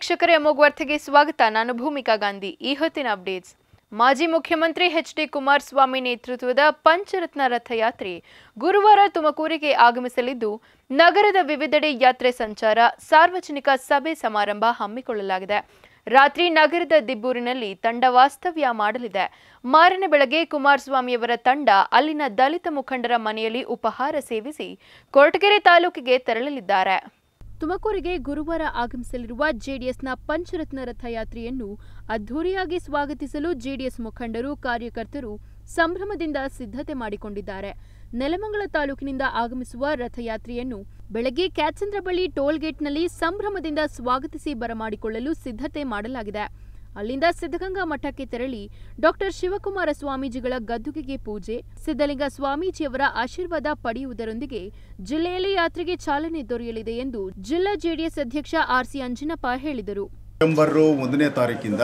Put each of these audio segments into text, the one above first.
ವೀಕ್ಷಕರೇ ಅಮೋಘ್ ವಾರ್ತೆಗೆ ಸ್ವಾಗತ ನಾನು ಭೂಮಿಕಾ ಗಾಂಧಿ ಈ ಹೊತ್ತಿನ ಅಪ್ಡೇಟ್ಸ್ ಮಾಜಿ ಮುಖ್ಯಮಂತ್ರಿ ಎಚ್ ಡಿ ಕುಮಾರಸ್ವಾಮಿ ನೇತೃತ್ವದ ಪಂಚರತ್ನ ರಥಯಾತ್ರೆ ಗುರುವಾರ ತುಮಕೂರಿಗೆ ಆಗಮಿಸಲಿದ್ದು ನಗರದ ವಿವಿಧೆಡೆ ಯಾತ್ರೆ ಸಂಚಾರ ಸಾರ್ವಜನಿಕ ಸಭೆ ಸಮಾರಂಭ ಹಮ್ಮಿಕೊಳ್ಳಲಾಗಿದೆ ರಾತ್ರಿ ನಗರದ ದಿಬ್ಬೂರಿನಲ್ಲಿ ತಂಡ ವಾಸ್ತವ್ಯ ಮಾಡಲಿದೆ ಮಾರನೇ ಬೆಳಗ್ಗೆ ಕುಮಾರಸ್ವಾಮಿಯವರ ತಂಡ ಅಲ್ಲಿನ ದಲಿತ ಮುಖಂಡರ ಮನೆಯಲ್ಲಿ ಉಪಹಾರ ಸೇವಿಸಿ ಕೊರಟಗೆರೆ ತಾಲೂಕಿಗೆ ತೆರಳಲಿದ್ದಾರೆ ತುಮಕೂರಿಗೆ ಗುರುವಾರ ಆಗಮಿಸಲಿರುವ ಜೆಡಿಎಸ್ನ ಪಂಚರತ್ನ ರಥಯಾತ್ರೆಯನ್ನು ಅದ್ಧೂರಿಯಾಗಿ ಸ್ವಾಗತಿಸಲು ಜೆಡಿಎಸ್ ಮುಖಂಡರು ಕಾರ್ಯಕರ್ತರು ಸಂಭ್ರಮದಿಂದ ಸಿದ್ಧತೆ ಮಾಡಿಕೊಂಡಿದ್ದಾರೆ ನೆಲಮಂಗಲ ತಾಲೂಕಿನಿಂದ ಆಗಮಿಸುವ ರಥಯಾತ್ರೆಯನ್ನು ಬೆಳಗ್ಗೆ ಕ್ಯಾತ್ಸಂದ್ರ ಬಳಿ ಟೋಲ್ಗೇಟ್ನಲ್ಲಿ ಸಂಭ್ರಮದಿಂದ ಸ್ವಾಗತಿಸಿ ಬರಮಾಡಿಕೊಳ್ಳಲು ಸಿದ್ಧತೆ ಮಾಡಲಾಗಿದೆ ಅಲ್ಲಿಂದ ಸಿದ್ಧಗಂಗಾ ಮಠಕ್ಕೆ ತೆರಳಿ ಡಾಕ್ಟರ್ ಶಿವಕುಮಾರ ಸ್ವಾಮೀಜಿಗಳ ಗದ್ದುಗೆಗೆ ಪೂಜೆ ಸಿದ್ದಲಿಂಗ ಸ್ವಾಮೀಜಿಯವರ ಆಶೀರ್ವಾದ ಪಡೆಯುವುದರೊಂದಿಗೆ ಜಿಲ್ಲೆಯಲ್ಲಿ ಯಾತ್ರೆಗೆ ಚಾಲನೆ ದೊರೆಯಲಿದೆ ಎಂದು ಜಿಲ್ಲಾ ಜೆಡಿಎಸ್ ಅಧ್ಯಕ್ಷ ಆರ್ಸಿ ಅಂಜನಪ್ಪ ಹೇಳಿದರು ಸೆಪ್ಟೆಂಬರು ಒಂದನೇ ತಾರೀಕಿಂದ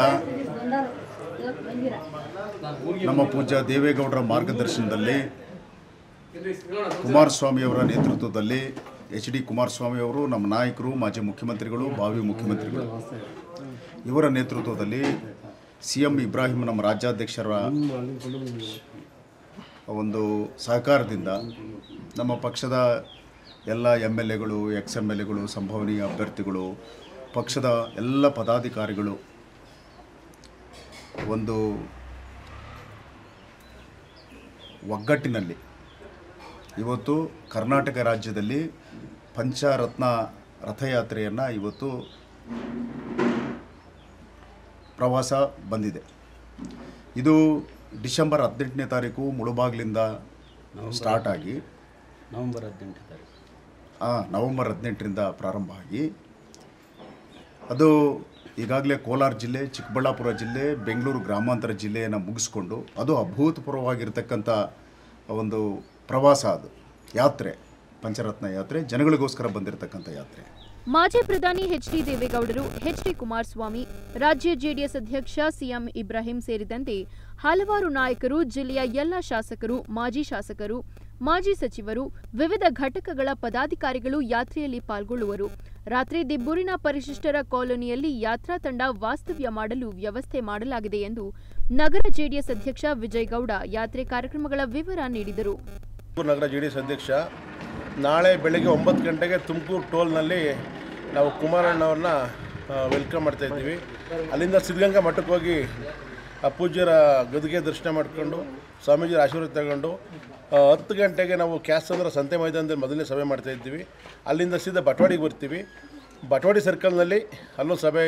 ನಮ್ಮ ಪೂಜ್ಯ ದೇವೇಗೌಡರ ಮಾರ್ಗದರ್ಶನದಲ್ಲಿ ಕುಮಾರಸ್ವಾಮಿಯವರ ನೇತೃತ್ವದಲ್ಲಿ ಎಚ್ ಡಿ ಕುಮಾರಸ್ವಾಮಿಯವರು ನಮ್ಮ ನಾಯಕರು ಮಾಜಿ ಮುಖ್ಯಮಂತ್ರಿಗಳು ಭಾವಿ ಮುಖ್ಯಮಂತ್ರಿಗಳು ಇವರ ನೇತೃತ್ವದಲ್ಲಿ ಸಿ ಎಂ ಇಬ್ರಾಹಿಂ ನಮ್ಮ ರಾಜ್ಯಾಧ್ಯಕ್ಷರ ಒಂದು ಸಹಕಾರದಿಂದ ನಮ್ಮ ಪಕ್ಷದ ಎಲ್ಲ ಎಮ್ ಎಲ್ ಎಗಳು ಎಕ್ಸ್ ಎಮ್ ಎಲ್ ಎಗಳು ಸಂಭವನೀಯ ಅಭ್ಯರ್ಥಿಗಳು ಪಕ್ಷದ ಎಲ್ಲ ಪದಾಧಿಕಾರಿಗಳು ಒಂದು ಒಗ್ಗಟ್ಟಿನಲ್ಲಿ ಇವತ್ತು ಕರ್ನಾಟಕ ರಾಜ್ಯದಲ್ಲಿ ಪಂಚರತ್ನ ರಥಯಾತ್ರೆಯನ್ನು ಇವತ್ತು ಪ್ರವಾಸ ಬಂದಿದೆ ಇದು ಡಿಸೆಂಬರ್ ಹದಿನೆಂಟನೇ ತಾರೀಕು ಮುಳುಬಾಗ್ಲಿಂದ ಸ್ಟಾರ್ಟ್ ಆಗಿ ನವೆಂಬರ್ ಹದಿನೆಂಟು ತಾರೀಕು ಆ, ನವೆಂಬರ್ ಹದಿನೆಂಟರಿಂದ ಪ್ರಾರಂಭ ಆಗಿ ಅದು ಈಗಾಗಲೇ ಕೋಲಾರ ಜಿಲ್ಲೆ ಚಿಕ್ಕಬಳ್ಳಾಪುರ ಜಿಲ್ಲೆ ಬೆಂಗಳೂರು ಗ್ರಾಮಾಂತರ ಜಿಲ್ಲೆಯನ್ನು ಮುಗಿಸ್ಕೊಂಡು ಅದು ಅಭೂತಪೂರ್ವವಾಗಿರ್ತಕ್ಕಂಥ ಒಂದು ಪ್ರವಾಸ ಅದು ಯಾತ್ರೆ ಪಂಚರತ್ನ ಯಾತ್ರೆ ಜನಗಳಿಗೋಸ್ಕರ ಬಂದಿರತಕ್ಕಂಥ ಯಾತ್ರೆ ಮಾಜಿ ಪ್ರಧಾನಿ ಎಚ್ ಡಿ ದೇವೇಗೌಡರು ಎಚ್ ಡಿ ಕುಮಾರಸ್ವಾಮಿ ರಾಜ್ಯ ಜೆಡಿಎಸ್ ಅಧ್ಯಕ್ಷ ಸಿಎಂ ಇಬ್ರಾಹಿಂ ಸೇರಿದಂತೆ ಹಲವಾರು ನಾಯಕರು ಜಿಲ್ಲೆಯ ಎಲ್ಲ ಶಾಸಕರು ಮಾಜಿ ಶಾಸಕರು ಮಾಜಿ ಸಚಿವರು ವಿವಿಧ ಘಟಕಗಳ ಪದಾಧಿಕಾರಿಗಳು ಯಾತ್ರೆಯಲ್ಲಿ ಪಾಲ್ಗೊಳ್ಳುವರು ರಾತ್ರಿ ದಿಬ್ಬೂರಿನ ಪರಿಶಿಷ್ಟರ ಕಾಲೋನಿಯಲ್ಲಿ ಯಾತ್ರಾ ತಂಡ ವಾಸ್ತವ್ಯ ಮಾಡಲು ವ್ಯವಸ್ಥೆ ಮಾಡಲಾಗಿದೆ ಎಂದು ನಗರ ಜೆಡಿಎಸ್ ಅಧ್ಯಕ್ಷ ವಿಜಯಗೌಡ ಯಾತ್ರೆ ಕಾರ್ಯಕ್ರಮಗಳ ವಿವರ ನೀಡಿದರು ತುಮಕೂರು ನಗರ ಜೆ ಡಿ ಎಸ್ ಅಧ್ಯಕ್ಷ ನಾಳೆ ಬೆಳಗ್ಗೆ ಒಂಬತ್ತು ಗಂಟೆಗೆ ತುಮಕೂರು ಟೋಲ್ನಲ್ಲಿ ನಾವು ಕುಮಾರಣ್ಣವ್ರನ್ನ ವೆಲ್ಕಮ್ ಮಾಡ್ತಾ ಇದ್ದೀವಿ ಅಲ್ಲಿಂದ ಸಿದ್ಧಗಂಗಾ ಮಠಕ್ಕೆ ಹೋಗಿ ಆ ಪೂಜ್ಯರ ಗದ್ದುಗೆ ದರ್ಶನ ಮಾಡಿಕೊಂಡು ಸ್ವಾಮೀಜಿಯ ಆಶೀರ್ವಾದ ತಗೊಂಡು ಆ, ಹತ್ತು ಗಂಟೆಗೆ ನಾವು ಕ್ಯಾಸಂದ್ರ ಸಂತೆ ಮೈದಾನದಲ್ಲಿ ಮೊದಲನೇ ಸಭೆ ಮಾಡ್ತಾ ಇದ್ದೀವಿ ಅಲ್ಲಿಂದ ಸೀದಾ ಬಟವಾಡಿಗೆ ಬರ್ತೀವಿ ಬಟವಾಡಿ ಸರ್ಕಲ್ನಲ್ಲಿ ಅಲ್ಲೂ ಸಭೆ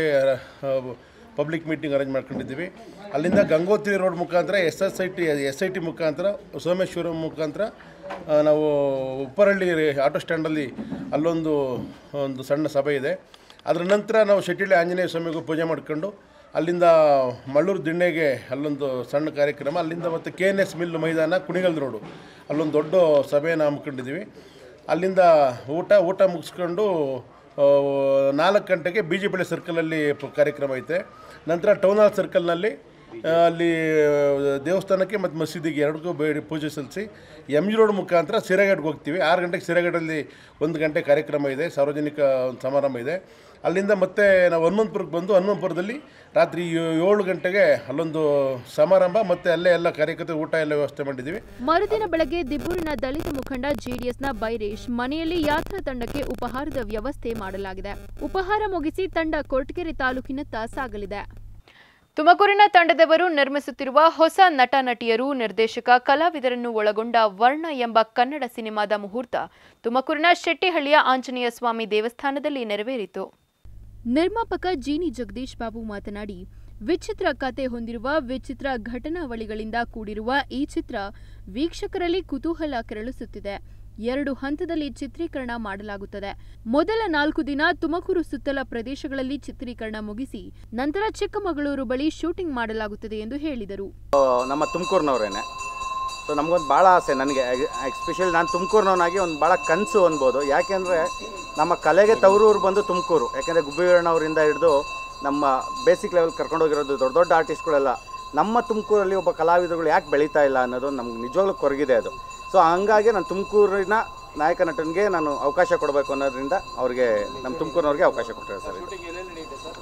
ಪಬ್ಲಿಕ್ ಮೀಟಿಂಗ್ ಅರೇಂಜ್ ಮಾಡ್ಕೊಂಡಿದ್ದೀವಿ ಅಲ್ಲಿಂದ ಗಂಗೋತ್ರಿ ರೋಡ್ ಮುಖಾಂತರ S S I T S I T ಮುಖಾಂತರ ಸೋಮೇಶ್ವರ ಮುಖಾಂತರ ಆ, ನಾವು ಉಪ್ಪರಹಳ್ಳಿ ಆಟೋ ಸ್ಟ್ಯಾಂಡಲ್ಲಿ ಅಲ್ಲೊಂದು ಒಂದು ಸಣ್ಣ ಸಭೆ ಇದೆ ಅದರ ನಂತರ ನಾವು ಶೆಟ್ಟಿಳ್ಳಿ ಆಂಜನೇಯ ಸ್ವಾಮಿಗೂ ಪೂಜೆ ಮಾಡ್ಕೊಂಡು ಅಲ್ಲಿಂದ ಮಳ್ಳೂರು ದಿಣ್ಣೆಗೆ ಅಲ್ಲೊಂದು ಸಣ್ಣ ಕಾರ್ಯಕ್ರಮ ಅಲ್ಲಿಂದ ಮತ್ತು ಕೆ ಎನ್ ಎಸ್ ಮಿಲ್ ಮೈದಾನ ಕುಣಿಗಲ್ ರೋಡು ಅಲ್ಲೊಂದು ದೊಡ್ಡ ಸಭೆಯನ್ನು ಹಮ್ಮಿಕೊಂಡಿದ್ದೀವಿ ಅಲ್ಲಿಂದ ಊಟ ಊಟ ಮುಗಿಸ್ಕೊಂಡು ಆ, ನಾಲ್ಕು ಗಂಟೆಗೆ ಬಿ ಜೆ ಪಿ ಸರ್ಕಲಲ್ಲಿ ಪ- ಕಾರ್ಯಕ್ರಮ ಐತೆ ನಂತರ ಟೌನ್ ಹಾಲ್ ಸರ್ಕಲ್ನಲ್ಲಿ ಆ, ಅಲ್ಲಿ ಆ, ದೇವಸ್ಥಾನಕ್ಕೆ ಮತ್ತು ಮಸೀದಿಗೆ ಎರಡಕ್ಕೂ ಬೇಡಿ ಪೂಜೆ ಸಲ್ಲಿಸಿ ಎಮ್ ಜಿ ರೋಡ್ ಮುಖಾಂತರ ಸಿರಘಾಟ್ಗೆ ಹೋಗ್ತೀವಿ ಆರು ಗಂಟೆಗೆ ಸಿರಘಾಟಲ್ಲಿ ಒಂದು ಗಂಟೆ ಕಾರ್ಯಕ್ರಮ ಇದೆ ಸಾರ್ವಜನಿಕ ಒಂದು ಸಮಾರಂಭ ಇದೆ ಅಲ್ಲಿಂದ ಮತ್ತೆ ನಾವು ಹನುಮಂತಪುರಕ್ಕೆ ಬಂದು ಹನುಮಂತಪುರದಲ್ಲಿ ರಾತ್ರಿ ಏ- ಏಳು ಗಂಟೆಗೆ ಅಲ್ಲೊಂದು ಸಮಾರಂಭ ಮತ್ತು ಅಲ್ಲೇ ಎಲ್ಲ ಕಾರ್ಯಕರ್ತರು ಊಟ ಎಲ್ಲ ವ್ಯವಸ್ಥೆ ಮಾಡಿದ್ದೀವಿ ಮರುದಿನ ಬೆಳಗ್ಗೆ ದಿಬ್ಬೂರಿನ ದಲಿತ ಮುಖಂಡ ಜೆಡಿಎಸ್ನ ಬೈರೇಶ್ ಮನೆಯಲ್ಲಿ ಯಾತ್ರಾ ತಂಡಕ್ಕೆ ಉಪಹಾರದ ವ್ಯವಸ್ಥೆ ಮಾಡಲಾಗಿದೆ ಉಪಹಾರ ಮುಗಿಸಿ ತಂಡ ಕೊರಟಗೆರೆ ತಾಲೂಕಿನತ್ತ ಸಾಗಲಿದೆ ತುಮಕೂರಿನ ತಂಡದವರು ನಿರ್ಮಿಸುತ್ತಿರುವ ಹೊಸ ನಟ ನಟಿಯರು ನಿರ್ದೇಶಕ ಕಲಾವಿದರನ್ನು ಒಳಗೊಂಡ ವರ್ಣ ಎಂಬ ಕನ್ನಡ ಸಿನಿಮಾದ ಮುಹೂರ್ತ ತುಮಕೂರಿನ ಶೆಟ್ಟಿಹಳ್ಳಿಯ ಆಂಜನೇಯ ಸ್ವಾಮಿ ದೇವಸ್ಥಾನದಲ್ಲಿ ನೆರವೇರಿತು ನಿರ್ಮಾಪಕ ಜೀನಿ ಜಗದೀಶ್ ಬಾಬು ಮಾತನಾಡಿ ವಿಚಿತ್ರ ಕತೆ ಹೊಂದಿರುವ ವಿಚಿತ್ರ ಘಟನಾವಳಿಗಳಿಂದ ಕೂಡಿರುವ ಈ ಚಿತ್ರ ವೀಕ್ಷಕರಲ್ಲಿ ಕುತೂಹಲ ಕೆರಳಿಸುತ್ತಿದೆ ಎರಡು ಹಂತದಲ್ಲಿ ಚಿತ್ರೀಕರಣ ಮಾಡಲಾಗುತ್ತದೆ ಮೊದಲ ನಾಲ್ಕು ದಿನ ತುಮಕೂರು ಸುತ್ತಲ ಪ್ರದೇಶಗಳಲ್ಲಿ ಚಿತ್ರೀಕರಣ ಮುಗಿಸಿ ನಂತರ ಚಿಕ್ಕಮಗಳೂರು ಬಳಿ ಶೂಟಿಂಗ್ ಮಾಡಲಾಗುತ್ತದೆ ಎಂದು ಹೇಳಿದರು ನಮ್ಮ ತುಮಕೂರಿನವ್ರೇನೆ ಸೊ ನಮಗೊಂದು ಭಾಳ ಆಸೆ ನನಗೆ ಎಕ್ಸ್ಪೆಷಲಿ ನಾನು ತುಮಕೂರಿನವನಾಗಿ ಒಂದು ಭಾಳ ಕನಸು ಅನ್ಬೋದು ಯಾಕೆಂದರೆ ನಮ್ಮ ಕಲೆಗೆ ತವರೂರು ಬಂದು ತುಮಕೂರು ಯಾಕೆಂದರೆ ಗುಬ್ಬಿವಣ್ಣವರಿಂದ ಹಿಡಿದು ನಮ್ಮ ಬೇಸಿಕ್ ಲೆವೆಲ್ ಕರ್ಕೊಂಡೋಗಿರೋದು ದೊಡ್ಡ ದೊಡ್ಡ ಆರ್ಟಿಸ್ಟ್ಗಳೆಲ್ಲ ನಮ್ಮ ತುಮಕೂರಲ್ಲಿ ಒಬ್ಬ ಕಲಾವಿದರುಗಳು ಯಾಕೆ ಬೆಳೀತಾ ಇಲ್ಲ ಅನ್ನೋದು ನಮ್ಗೆ ನಿಜವಾಗ್ಲೂ ಕೊರಗಿದೆ ಅದು ಸೊ ಹಂಗಾಗಿ ನಾನು ತುಮಕೂರಿನ ನಾಯಕ ನಟನಿಗೆ ನಾನು ಅವಕಾಶ ಕೊಡಬೇಕು ಅನ್ನೋದ್ರಿಂದ ಅವ್ರಿಗೆ ನಮ್ಮ ತುಮಕೂರಿನವ್ರಿಗೆ ಅವಕಾಶ ಕೊಟ್ಟಿದ್ದಾರೆ ಸರ್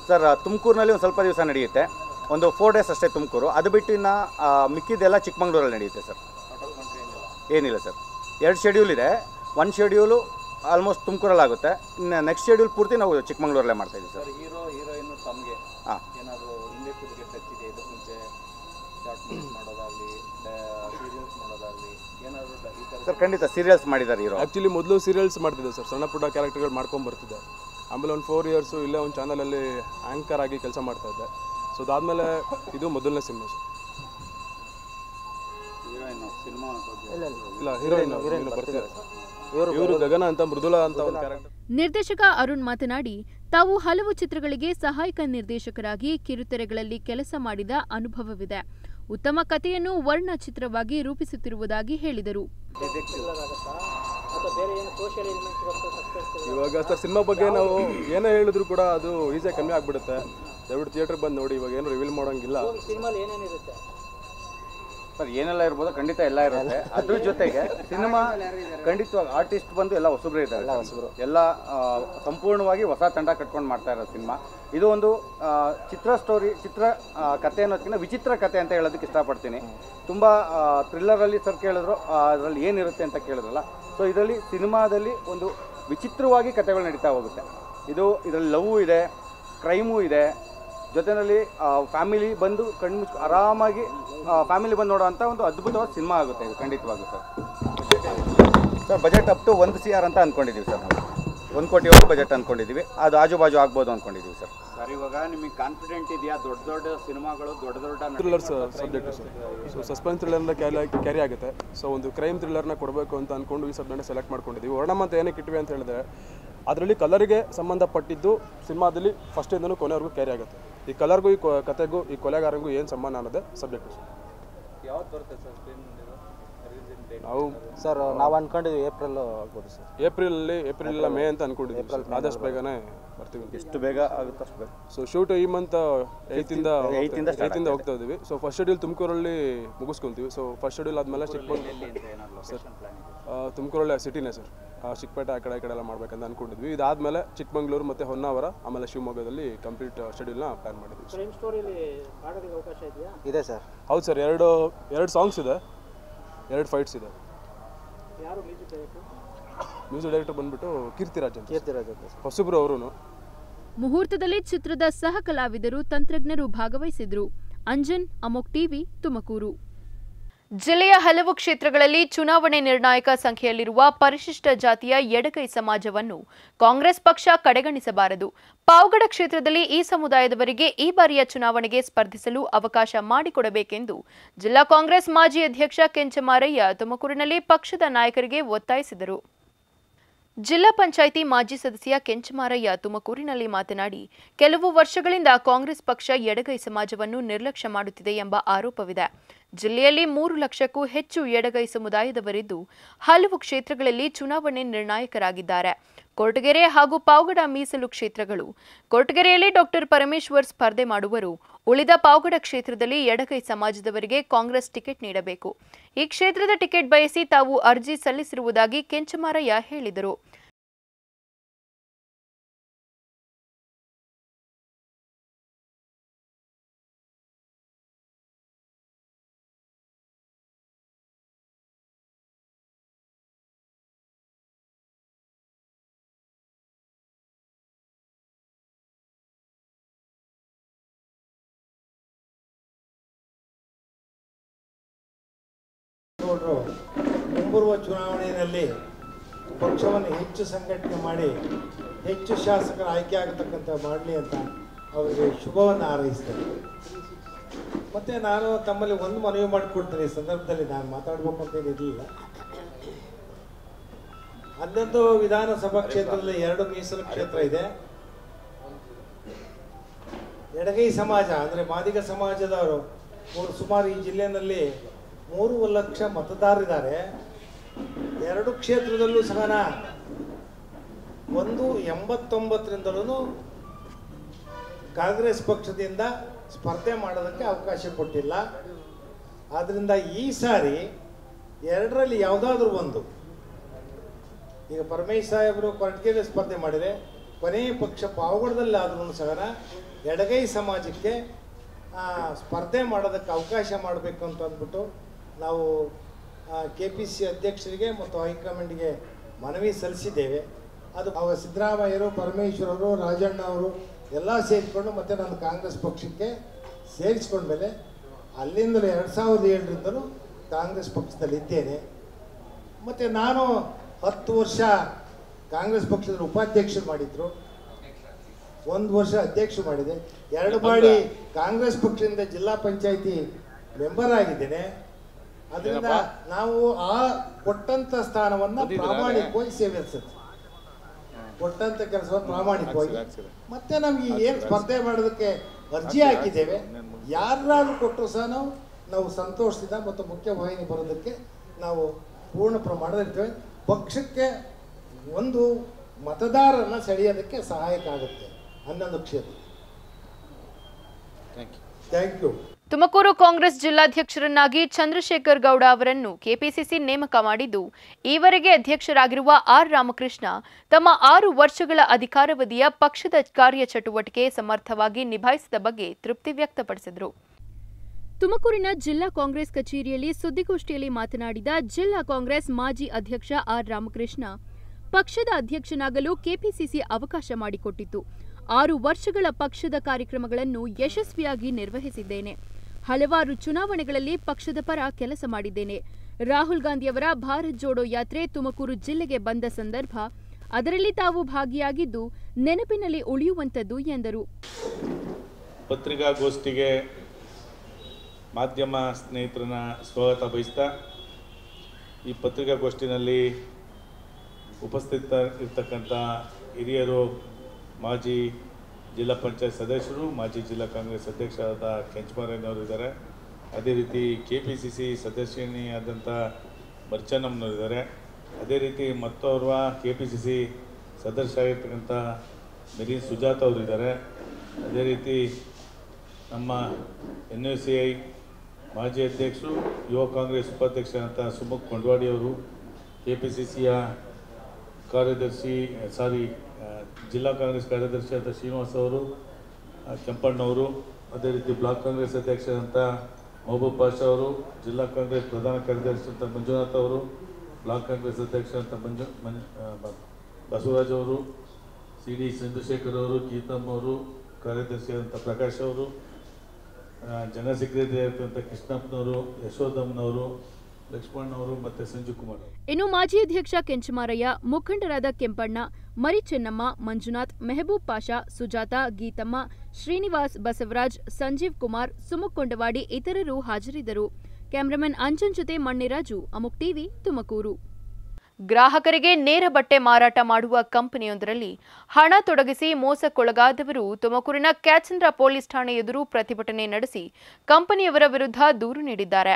ಸರ್ ತುಮಕೂರಿನಲ್ಲಿ ಒಂದು ಸ್ವಲ್ಪ ದಿವಸ ನಡೆಯುತ್ತೆ ಒಂದು ಫೋರ್ ಡೇಸ್ ಅಷ್ಟೇ ತುಮಕೂರು ಅದು ಬಿಟ್ಟು ಇನ್ನು ಆ, ಮಿಕ್ಕಿದ್ದೆಲ್ಲ ಚಿಕ್ಕಮಂಗ್ಳೂರಲ್ಲಿ ನಡೆಯುತ್ತೆ ಸರ್ ಏನಿಲ್ಲ ಸರ್ ಎರಡು ಶೆಡ್ಯೂಲ್ ಇದೆ ಒಂದು ಶೆಡ್ಯೂಲು ಆಲ್ಮೋಸ್ಟ್ ತುಮಕೂರಲ್ಲಿ ಆಗುತ್ತೆ ಇನ್ನು ನೆಕ್ಸ್ಟ್ ಶೆಡ್ಯೂಲ್ ಪೂರ್ತಿ ನಾವು ಚಿಕ್ಕಮಂಗ್ಳೂರಲ್ಲೇ ಮಾಡ್ತಾ ಇದ್ದೀವಿ ಸರ್ ಹೀರೋ ಹೀರೋಯಿನ್ ತಮಗೆ ಹಾಂ ಏನಾದರೂ ಇಂಡಸ್ಟ್ರಿಗೆ ಟಚ್ ಇದೆ ಇದಕ್ಕೆ ಮುಂಚೆ ಶಾರ್ಟ್ ಮೂವೀಸ್ ಮಾಡೋದಾಗಲಿ ಸೀರಿಯಲ್ಸ್ ಮಾಡೋದಾಗಲಿ ಏನಾದರೂ ಈ ಥರ ಸರ್ ಖಂಡಿತ ಸೀರಿಯಲ್ಸ್ ಮಾಡಿದ್ದಾರೆ ಹೀರೋ ಆ್ಯಕ್ಚುಲಿ ಮೊದಲು ಸೀರಿಯಲ್ಸ್ ಮಾಡ್ತಿದ್ದೆ ಸರ್ ಸಣ್ಣ ಪುಟ್ಟ ಕ್ಯಾರೆಕ್ಟರ್ಗಳು ಮಾಡ್ಕೊಂಡು ಬರ್ತಿದ್ದೆ ಆಮೇಲೆ ಒಂದು ಫೋರ್ ಇಯರ್ಸು ಇಲ್ಲೇ ಒಂದು ಚಾನಲಲ್ಲಿ ಆ್ಯಂಕರ್ ಆಗಿ ಕೆಲಸ ಮಾಡ್ತಾ ಇದ್ದೆ ಸೊ ಅದಾದಮೇಲೆ ಇದು ಮೊದಲನೇ ಸಿನಿಮಾ ಸರ್ ಇಲ್ಲ ಹೀರೋಯಿನ್ ಹೀರೋಯಿನ್ ಬರ್ತಿದ್ದಾರೆ ಇವರು ಗಗನ ಅಂತ ಮೃದುಲಾ ಅಂತ ಒಂದು ಕ್ಯಾರೆಕ್ಟರ್ ನಿರ್ದೇಶಕ ಅರುಣ್ ಮಾತನಾಡಿ ತಾವು ಹಲವು ಚಿತ್ರಗಳಿಗೆ ಸಹಾಯಕ ನಿರ್ದೇಶಕರಾಗಿ ಕಿರುತೆರೆಗಳಲ್ಲಿ ಕೆಲಸ ಮಾಡಿದ ಅನುಭವವಿದೆ ಉತ್ತಮ ಕಥೆಯನ್ನು ವರ್ಣಚಿತ್ರವಾಗಿ ರೂಪಿಸುತ್ತಿರುವುದಾಗಿ ಹೇಳಿದರು ಇವಾಗ ಸರ್ ಸಿನಿಮಾ ಬಗ್ಗೆ ನಾವು ಏನೇ ಹೇಳಿದ್ರು ಕೂಡ ಅದು ಈಸಿಯಾಗಿ ಕಮ್ಮಿ ಆಗಿಬಿಡುತ್ತೆ ದಯವಿಟ್ಟು ಥಿಯೇಟ್ರಿಗೆ ಬಂದು ನೋಡಿ ಇವಾಗ ಏನು ರಿವೀಲ್ ಮಾಡೋಂಗಿಲ್ಲ ಸರ್ ಏನೆಲ್ಲ ಇರ್ಬೋದು ಖಂಡಿತ ಎಲ್ಲ ಇರುತ್ತೆ ಅದ್ರ ಜೊತೆಗೆ ಸಿನಿಮಾ ಖಂಡಿತವಾಗಿ ಆರ್ಟಿಸ್ಟ್ ಬಂದು ಎಲ್ಲ ಹೊಸಬ್ರು ಇದ್ದಾರೆ ಎಲ್ಲ ಆ, ಸಂಪೂರ್ಣವಾಗಿ ಹೊಸ ತಂಡ ಕಟ್ಕೊಂಡು ಮಾಡ್ತಾ ಇರೋ ಸಿನಿಮಾ ಇದು ಒಂದು ಆ, ಚಿತ್ರ ಸ್ಟೋರಿ ಚಿತ್ರ ಆ, ಕತೆ ಅನ್ನೋದಕ್ಕಿಂತ ವಿಚಿತ್ರ ಕತೆ ಅಂತ ಹೇಳೋದಕ್ಕೆ ಇಷ್ಟಪಡ್ತೀನಿ ತುಂಬ ಥ್ರಿಲ್ಲರಲ್ಲಿ ಸರ್ ಕೇಳಿದ್ರು ಅದರಲ್ಲಿ ಏನಿರುತ್ತೆ ಅಂತ ಕೇಳಿದ್ರಲ್ಲ ಸೊ ಇದರಲ್ಲಿ ಸಿನಿಮಾದಲ್ಲಿ ಒಂದು ವಿಚಿತ್ರವಾಗಿ ಕತೆಗಳು ನಡೀತಾ ಹೋಗುತ್ತೆ ಇದು ಇದರಲ್ಲಿ ಲವ್ ಇದೆ ಕ್ರೈಮು ಇದೆ ಜೊತೆಯಲ್ಲಿ ಫ್ಯಾಮಿಲಿ ಬಂದು ಕಣ್ಮುಚ್ಚು ಆರಾಮಾಗಿ ಫ್ಯಾಮಿಲಿ ಬಂದು ನೋಡೋವಂಥ ಒಂದು ಅದ್ಭುತವಾದ ಸಿನಿಮಾ ಆಗುತ್ತೆ ಇದು ಖಂಡಿತವಾಗೂ sir sir budget up to ಒಂದು ಸಿ ಆರ್ ಅಂತ ಅಂದ್ಕೊಂಡಿದ್ದೀವಿ ಸರ್ ನಾವು ಒಂದು ಕೋಟಿವರೆಗೂ ಬಜೆಟ್ ಅಂದ್ಕೊಂಡಿದ್ದೀವಿ ಅದು ಆಜು ಬಾಜು ಆಗ್ಬೋದು ಅಂದ್ಕೊಂಡಿದ್ದೀವಿ ಸರ್ ಸರ್ ಇವಾಗ ನಿಮಗೆ ಕಾನ್ಫಿಡೆಂಟ್ ಇದೆಯಾ ದೊಡ್ಡ ದೊಡ್ಡ ಸಿನಿಮಾಗಳು ದೊಡ್ಡ ದೊಡ್ಡ thriller subject sir so suspense ಥ್ರಿಲ್ಲರ್ನ ಕ್ಯಾರಿ ಕ್ಯಾರಿ ಆಗುತ್ತೆ ಸೊ ಒಂದು ಕ್ರೈಮ್ ಥ್ರಿಲ್ಲರ್ನ ಕೊಡಬೇಕು ಅಂತ ಅಂದ್ಕೊಂಡು ಈ ಸಬ್ಜೆಕ್ಟ್ನ ಸೆಲೆಕ್ಟ್ ಮಾಡ್ಕೊಂಡಿದ್ದೀವಿ ವರ್ಣಮ್ ಅಂತ ಏನಕ್ಕೆ ಇಟ್ವಿ ಅಂತ ಹೇಳಿದ್ರೆ ಅದರಲ್ಲಿ ಕಲರಿಗೆ ಸಂಬಂಧಪಟ್ಟಿದ್ದು ಸಿನಿಮಾದಲ್ಲಿ ಫಸ್ಟಿಂದನೂ ಕೊನೆವರೆಗೂ ಕ್ಯಾರಿ ಆಗುತ್ತೆ ಈ ಕಲರ್ಗೂ ಈ ಕೊ- ಕತೆಗೂ ಈ ಕೊಲೆಗಾರಂಗೂ ಏನು ಸಂಬಂಧ ಅನ್ನೋದೇ ಸಬ್ಜೆಕ್ಟ್ ಯಾವತ್ತು ಬರುತ್ತೆ ಸರ್ ಸ್ಕ್ರೀನ್ ನಾವು ಸರ್ ನಾವು ಅನ್ಕೊಂಡಿದ್ವಿ ಏಪ್ರಿಲ್ ಆಗ್ಬೋದು ಸರ್ ಏಪ್ರಿಲಲ್ಲಿ ಏಪ್ರಿಲ್ ಇಲ್ಲ ಮೇ ಅಂತ ಅನ್ಕೊಂಡಿದ್ದೀವಿ ಸರ್. ಆದಷ್ಟು ಬೇಗನೆ ಬರ್ತೀವಿ ಎಷ್ಟು ಬೇಗ ಆಗುತ್ತೆ ಅಷ್ಟು ಬೇಗ ಸೊ ಶೂಟ್ ಈ ಮಂತ್ ಏಯ್ತಿಂದ Eighth ಇಂದ start ಏಯ್ತಿಂದ ಹೋಗ್ತಾ ಇದ್ದೀವಿ ಸೊ ಫಸ್ಟ್ ಶೆಡ್ಯೂಲ್ ತುಮಕೂರಲ್ಲಿ ಮುಗಿಸ್ಕೊಂತೀವಿ ಸೊ ಫಸ್ಟ್ ಶೆಡ್ಯೂಲ್ ಆದಮೇಲೆ ಚಿಕ್ಕಮಂಗ್ಳೂರು ಸರ್ ತುಮಕೂರಲ್ಲಿ ಸಿಟಿನೇ ಸರ್ ಚಿಕ್ಕಪೇಟೆ ಆ ಕಡೆ ಈ ಕಡೆ ಎಲ್ಲ ಮಾಡ್ಬೇಕಂತ ಅನ್ಕೊಂಡಿದ್ವಿ ಇದಾದಮೇಲೆ ಚಿಕ್ಕಮಂಗ್ಳೂರು ಮತ್ತು ಹೊನ್ನಾವರ ಆಮೇಲೆ ಶಿವಮೊಗ್ಗದಲ್ಲಿ ಕಂಪ್ಲೀಟ್ ಶೆಡ್ಯೂಲ್ನ ಪ್ಲ್ಯಾನ್ ಮಾಡಿದ್ವಿ ಸರ್ ಇದೆ ಸರ್ ಹೌದು ಸರ್ ಎರಡು ಎರಡು ಸಾಂಗ್ಸ್ ಇದೆ ಎರಡು ಫೈಟ್ಸ್ ಇದೆ ಮ್ಯೂಸಿಕ್ ಡೈರೆಕ್ಟರ್ ಬಂದ್ಬಿಟ್ಟು ಕೀರ್ತಿರಾಜ್ ಅಂತ ಕೀರ್ತಿರಾಜ್ ಅಂತ ಸರ್ ಹೊಸಬ್ರು ಅವರು ಮುಹೂರ್ತದಲ್ಲಿ ಚಿತ್ರದ ಸಹ ಕಲಾವಿದರು ತಂತ್ರಜ್ಞರು ಭಾಗವಹಿಸಿದ್ರು ಅಂಜನ್ ಅಮೋಕ್ ಟಿವಿ ತುಮಕೂರು ಜಿಲ್ಲೆಯ ಹಲವು ಕ್ಷೇತ್ರಗಳಲ್ಲಿ ಚುನಾವಣೆ ನಿರ್ಣಾಯಕ ಸಂಖ್ಯೆಯಲ್ಲಿರುವ ಪರಿಶಿಷ್ಟ ಜಾತಿಯ ಎಡಗೈ ಸಮಾಜವನ್ನು ಕಾಂಗ್ರೆಸ್ ಪಕ್ಷ ಕಡೆಗಣಿಸಬಾರದು ಪಾವಗಡ ಕ್ಷೇತ್ರದಲ್ಲಿ ಈ ಸಮುದಾಯದವರಿಗೆ ಈ ಬಾರಿಯ ಚುನಾವಣೆಗೆ ಸ್ಪರ್ಧಿಸಲು ಅವಕಾಶ ಮಾಡಿಕೊಡಬೇಕೆಂದು ಜಿಲ್ಲಾ ಕಾಂಗ್ರೆಸ್ ಮಾಜಿ ಅಧ್ಯಕ್ಷ ಕೆಂಚಮಾರಯ್ಯ ತುಮಕೂರಿನಲ್ಲಿ ಪಕ್ಷದ ನಾಯಕರಿಗೆ ಒತ್ತಾಯಿಸಿದರು ಜಿಲ್ಲಾ ಪಂಚಾಯಿತಿ ಮಾಜಿ ಸದಸ್ಯ ಕೆಂಚಮಾರಯ್ಯ ತುಮಕೂರಿನಲ್ಲಿ ಮಾತನಾಡಿ ಕೆಲವು ವರ್ಷಗಳಿಂದ ಕಾಂಗ್ರೆಸ್ ಪಕ್ಷ ಎಡಗೈ ಸಮಾಜವನ್ನು ನಿರ್ಲಕ್ಷ್ಯ ಮಾಡುತ್ತಿದೆ ಎಂಬ ಆರೋಪವಿದೆ ಜಿಲ್ಲೆಯಲ್ಲಿ ಮೂರು ಲಕ್ಷಕ್ಕೂ ಹೆಚ್ಚು ಎಡಗೈ ಸಮುದಾಯದವರಿದ್ದು ಹಲವು ಕ್ಷೇತ್ರಗಳಲ್ಲಿ ಚುನಾವಣೆ ನಿರ್ಣಾಯಕರಾಗಿದ್ದಾರೆ ಕೊರಟಗೆರೆ ಹಾಗೂ ಪಾವಗಡ ಮೀಸಲು ಕ್ಷೇತ್ರಗಳು ಕೊರಟಗೆರೆಯಲ್ಲಿ ಡಾಕ್ಟರ್ ಪರಮೇಶ್ವರ್ ಸ್ಪರ್ಧೆ ಮಾಡುವರು ಉಳಿದ ಪಾವಗಡ ಕ್ಷೇತ್ರದಲ್ಲಿ ಎಡಗೈ ಸಮಾಜದವರಿಗೆ ಕಾಂಗ್ರೆಸ್ ಟಿಕೆಟ್ ನೀಡಬೇಕು ಈ ಕ್ಷೇತ್ರದ ಟಿಕೆಟ್ ಬಯಸಿ ತಾವು ಅರ್ಜಿ ಸಲ್ಲಿಸಿರುವುದಾಗಿ ಕೆಂಚಮಾರಯ್ಯ ಹೇಳಿದರು ಗೌಡರು ಮುಂಬರುವ ಚುನಾವಣೆಯಲ್ಲಿ ಪಕ್ಷವನ್ನು ಹೆಚ್ಚು ಸಂಘಟನೆ ಮಾಡಿ ಹೆಚ್ಚು ಶಾಸಕರ ಆಯ್ಕೆ ಆಗತಕ್ಕಂಥ ಮಾಡಲಿ ಅಂತ ಅವರಿಗೆ ಶುಭವನ್ನು ಹಾರೈಸ್ತೇನೆ ಮತ್ತು ನಾನು ತಮ್ಮಲ್ಲಿ ಒಂದು ಮನವಿ ಮಾಡಿಕೊಡ್ತೀನಿ ಈ ಸಂದರ್ಭದಲ್ಲಿ ನಾನು ಮಾತಾಡಬೇಕು ಅಂತ ಏನಿರಲಿಲ್ಲ ಹನ್ನೊಂದು ವಿಧಾನಸಭಾ ಕ್ಷೇತ್ರದಲ್ಲಿ ಎರಡು ಮೀಸಲು ಕ್ಷೇತ್ರ ಇದೆ ಎಡಗೈ ಸಮಾಜ ಅಂದರೆ ಮಾದಿಗ ಸಮಾಜದವರು ಮೂರು ಸುಮಾರು ಈ ಜಿಲ್ಲೆಯಲ್ಲಿ ಮೂರು ಲಕ್ಷ ಮತದಾರರಿದ್ದಾರೆ ಎರಡು ಕ್ಷೇತ್ರದಲ್ಲೂ ಸಹ ಒಂದು ಎಂಬತ್ತೊಂಬತ್ತರಿಂದಲೂ ಕಾಂಗ್ರೆಸ್ ಪಕ್ಷದಿಂದ ಸ್ಪರ್ಧೆ ಮಾಡೋದಕ್ಕೆ ಅವಕಾಶ ಕೊಟ್ಟಿಲ್ಲ ಆದ್ದರಿಂದ ಈ ಸಾರಿ ಎರಡರಲ್ಲಿ ಯಾವುದಾದ್ರೂ ಒಂದು ಈಗ ಪರಮೇಶ್ ಸಾಹೇಬರು ಕೊರಟಗೆರೆ ಸ್ಪರ್ಧೆ ಮಾಡಿದರೆ ಕೊನೆಯ ಪಕ್ಷ ಪಾವಗಡದಲ್ಲಾದ್ರೂ ಸಹ ಎಡಗೈ ಸಮಾಜಕ್ಕೆ ಆ, ಸ್ಪರ್ಧೆ ಮಾಡೋದಕ್ಕೆ ಅವಕಾಶ ಮಾಡಬೇಕು ಅಂತ ಅಂದ್ಬಿಟ್ಟು ನಾವು ಕೆ ಪಿ ಸಿ ಅಧ್ಯಕ್ಷರಿಗೆ ಮತ್ತು ಹೈಕಮಾಂಡ್ಗೆ ಮನವಿ ಸಲ್ಲಿಸಿದ್ದೇವೆ ಅದು ಅವ ಸಿದ್ದರಾಮಯ್ಯರು ಪರಮೇಶ್ವರರು ರಾಜಣ್ಣ ಅವರು ಎಲ್ಲ ಸೇರಿಕೊಂಡು ಮತ್ತು ನಾನು ಕಾಂಗ್ರೆಸ್ ಪಕ್ಷಕ್ಕೆ ಸೇರಿಸ್ಕೊಂಡ್ಮೇಲೆ ಅಲ್ಲಿಂದಲೂ ಎರಡು ಸಾವಿರದ ಏಳರಿಂದಲೂ ಕಾಂಗ್ರೆಸ್ ಪಕ್ಷದಲ್ಲಿ ಇದ್ದೇನೆ ಮತ್ತು ನಾನು ಹತ್ತು ವರ್ಷ ಕಾಂಗ್ರೆಸ್ ಪಕ್ಷದ ಉಪಾಧ್ಯಕ್ಷರು ಮಾಡಿದ್ರು ಒಂದು ವರ್ಷ ಅಧ್ಯಕ್ಷ ಮಾಡಿದೆ ಎರಡು ಬಾರಿ ಕಾಂಗ್ರೆಸ್ ಪಕ್ಷದಿಂದ ಜಿಲ್ಲಾ ಪಂಚಾಯತಿ ಮೆಂಬರ್ ಆಗಿದ್ದೇನೆ ಅದರಿಂದ ನಾವು ಆ ಕೊಟ್ಟಂತ ಸ್ಥಾನವನ್ನ ಪ್ರಾಮಾಣಿಕವಾಗಿ ಸೇವಿಸುತ್ತೆ ಕೊಟ್ಟಂತ ಕೆಲಸವನ್ನು ಪ್ರಾಮಾಣಿಕವಾಗಿ ಮತ್ತೆ ನಮ್ಗೆ ಏನು ಸ್ಪರ್ಧೆ ಮಾಡೋದಕ್ಕೆ ಅರ್ಜಿ ಹಾಕಿದ್ದೇವೆ ಯಾರಾದ್ರೂ ಕೊಟ್ಟರು ಸಹ ನಾವು ನಾವು ಸಂತೋಷದಿಂದ ಮತ್ತು ಮುಖ್ಯವಾಹಿನಿ ಬರೋದಕ್ಕೆ ನಾವು ಪೂರ್ಣ ಪ್ರಮಾಣದಲ್ಲಿ ಇರ್ತೇವೆ ಪಕ್ಷಕ್ಕೆ ಒಂದು ಮತದಾರರನ್ನ ಸೆಳೆಯೋದಕ್ಕೆ ಸಹಾಯಕ ಆಗುತ್ತೆ ಹನ್ನೊಂದು ಕ್ಷೇತ್ರ ಥ್ಯಾಂಕ್ ಯು ತುಮಕೂರು ಕಾಂಗ್ರೆಸ್ ಜಿಲ್ಲಾಧ್ಯಕ್ಷರನ್ನಾಗಿ ಚಂದ್ರಶೇಖರ್ ಗೌಡ ಅವರನ್ನು ಕೆಪಿಸಿಸಿ ನೇಮಕ ಮಾಡಿದ್ದು ಈವರೆಗೆ ಅಧ್ಯಕ್ಷರಾಗಿರುವ ಆರ್ ರಾಮಕೃಷ್ಣ ತಮ್ಮ ಆರು ವರ್ಷಗಳ ಅಧಿಕಾರಾವಧಿಯ ಪಕ್ಷದ ಕಾರ್ಯಚಟುವಟಿಕೆ ಸಮರ್ಥವಾಗಿ ನಿಭಾಯಿಸಿದ ಬಗ್ಗೆ ತೃಪ್ತಿ ವ್ಯಕ್ತಪಡಿಸಿದರು ತುಮಕೂರಿನ ಜಿಲ್ಲಾ ಕಾಂಗ್ರೆಸ್ ಕಚೇರಿಯಲ್ಲಿ ಸುದ್ದಿಗೋಷ್ಠಿಯಲ್ಲಿ ಮಾತನಾಡಿದ ಜಿಲ್ಲಾ ಕಾಂಗ್ರೆಸ್ ಮಾಜಿ ಅಧ್ಯಕ್ಷ ಆರ್ ರಾಮಕೃಷ್ಣ ಪಕ್ಷದ ಅಧ್ಯಕ್ಷನಾಗಲು ಕೆಪಿಸಿಸಿ ಅವಕಾಶ ಮಾಡಿಕೊಟ್ಟಿತ್ತು ಆರು ವರ್ಷಗಳ ಪಕ್ಷದ ಕಾರ್ಯಕ್ರಮಗಳನ್ನು ಯಶಸ್ವಿಯಾಗಿ ನಿರ್ವಹಿಸಿದ್ದೇನೆ ಹಲವಾರು ಚುನಾವಣೆಗಳಲ್ಲಿ ಪಕ್ಷದ ಪರ ಕೆಲಸ ಮಾಡಿದ್ದೇನೆ ರಾಹುಲ್ ಗಾಂಧಿಯವರ ಭಾರತ್ ಜೋಡೋ ಯಾತ್ರೆ ತುಮಕೂರು ಜಿಲ್ಲೆಗೆ ಬಂದ ಸಂದರ್ಭ ಅದರಲ್ಲಿ ತಾವು ಭಾಗಿಯಾಗಿದ್ದು ನೆನಪಿನಲ್ಲಿ ಉಳಿಯುವಂತದ್ದು ಎಂದರು ಪತ್ರಿಕಾಗೋಷ್ಠಿಗೆ ಮಾಧ್ಯಮ ಸ್ನೇಹಿತರನ್ನ ಸ್ವಾಗತ ಬಯಸ್ತಾ ಈ ಪತ್ರಿಕಾಗೋಷ್ಠಿನಲ್ಲಿ ಉಪಸ್ಥಿತ ಇರ್ತಕ್ಕಂಥ ಹಿರಿಯರು ಮಾಜಿ ಜಿಲ್ಲಾ ಪಂಚಾಯತ್ ಸದಸ್ಯರು ಮಾಜಿ ಜಿಲ್ಲಾ ಕಾಂಗ್ರೆಸ್ ಅಧ್ಯಕ್ಷರಾದ ಕೆಂಚಮಾರಯ್ಯನವರು ಇದ್ದಾರೆ ಅದೇ ರೀತಿ ಕೆ ಪಿ ಸಿ ಸಿ ಸದಸ್ಯನಿಯಾದಂಥ ಮರ್ಚನಮ್ಮನವರು ಇದ್ದಾರೆ ಅದೇ ರೀತಿ ಮತ್ತೋರ್ವ ಕೆ ಪಿ ಸಿ ಸಿ ಸದಸ್ಯ ಆಗಿರ್ತಕ್ಕಂಥ ಮಿರಿನ್ ಸುಜಾತ ಅವರು ಇದ್ದಾರೆ ಅದೇ ರೀತಿ ನಮ್ಮ ಎನ್ ಯು ಸಿ ಐ ಮಾಜಿ ಅಧ್ಯಕ್ಷರು ಯುವ ಕಾಂಗ್ರೆಸ್ ಉಪಾಧ್ಯಕ್ಷರಂತ ಸುಮುಖ್ ಕೊಂಡವಾಡಿ ಅವರು ಕೆ ಪಿ ಸಿ ಸಿಯ ಕಾರ್ಯದರ್ಶಿ ಸಾರಿ ಆ, ಜಿಲ್ಲಾ ಕಾಂಗ್ರೆಸ್ ಕಾರ್ಯದರ್ಶಿ ಆದ ಶ್ರೀನಿವಾಸ್ ಅವರು ಆ, ಕೆಂಪಣ್ಣವರು ಅದೇ ರೀತಿ ಬ್ಲಾಕ್ ಕಾಂಗ್ರೆಸ್ ಅಧ್ಯಕ್ಷರಂತ ಮಹಬೂಬ್ ಪಾಷಾ ಅವರು ಜಿಲ್ಲಾ ಕಾಂಗ್ರೆಸ್ ಪ್ರಧಾನ ಕಾರ್ಯದರ್ಶಿ ಅಂತ ಮಂಜುನಾಥ್ ಅವರು ಬ್ಲಾಕ್ ಕಾಂಗ್ರೆಸ್ ಅಧ್ಯಕ್ಷರಂತ ಮಂಜು ಮಂ ಆ, ಬ- ಬಸವರಾಜ್ ಅವರು ಸಿ ಡಿ ಚಂದ್ರಶೇಖರ್ ಅವರು ಗೀತಮ್ಮ ಅವರು ಕಾರ್ಯದರ್ಶಿಯಾದಂಥ ಪ್ರಕಾಶ್ ಅವರು ಆ, ಜನರಲ್ ಸೆಕ್ರೆಟರಿ ಆಗಿರ್ತಕ್ಕಂಥ ಕೃಷ್ಣಪ್ಪನವರು ಯಶೋಧಮ್ಮನವರು ಲಕ್ಷ್ಮಣ್ಣವರು ಮತ್ತು ಸಂಜೀವ್ ಕುಮಾರ್ ಅವರು ಇನ್ನು ಮಾಜಿ ಅಧ್ಯಕ್ಷ ಕೆಂಚಮಾರಯ್ಯ ಮುಖಂಡರಾದ ಕೆಂಪಣ್ಣ ಮರಿ ಚೆನ್ನಮ್ಮ ಮಂಜುನಾಥ್ ಮೆಹಬೂಬ್ ಪಾಷಾ ಸುಜಾತ ಗೀತಮ್ಮ ಶ್ರೀನಿವಾಸ್ ಬಸವರಾಜ್ ಸಂಜೀವ್ ಕುಮಾರ್ ಸುಮುಖ್ ಕೊಂಡವಾಡಿ ಇತರರು ಹಾಜರಿದ್ದರು ಕ್ಯಾಮರಾಮನ್ ಅಂಜನ್ ಜೊತೆ ಮಣ್ಣಿರಾಜು ಅಮುಕ್ ಟಿವಿ ತುಮಕೂರು ಗ್ರಾಹಕರಿಗೆ ನೇರ ಬಟ್ಟೆ ಮಾರಾಟ ಮಾಡುವ ಕಂಪನಿಯೊಂದರಲ್ಲಿ ಹಣ ತೊಡಗಿಸಿ ಮೋಸಕ್ಕೊಳಗಾದವರು ತುಮಕೂರಿನ ಕ್ಯಾಚಂದ್ರ ಪೊಲೀಸ್ ಠಾಣೆ ಎದುರು ಪ್ರತಿಭಟನೆ ನಡೆಸಿ ಕಂಪನಿಯವರ ವಿರುದ್ಧ ದೂರು ನೀಡಿದ್ದಾರೆ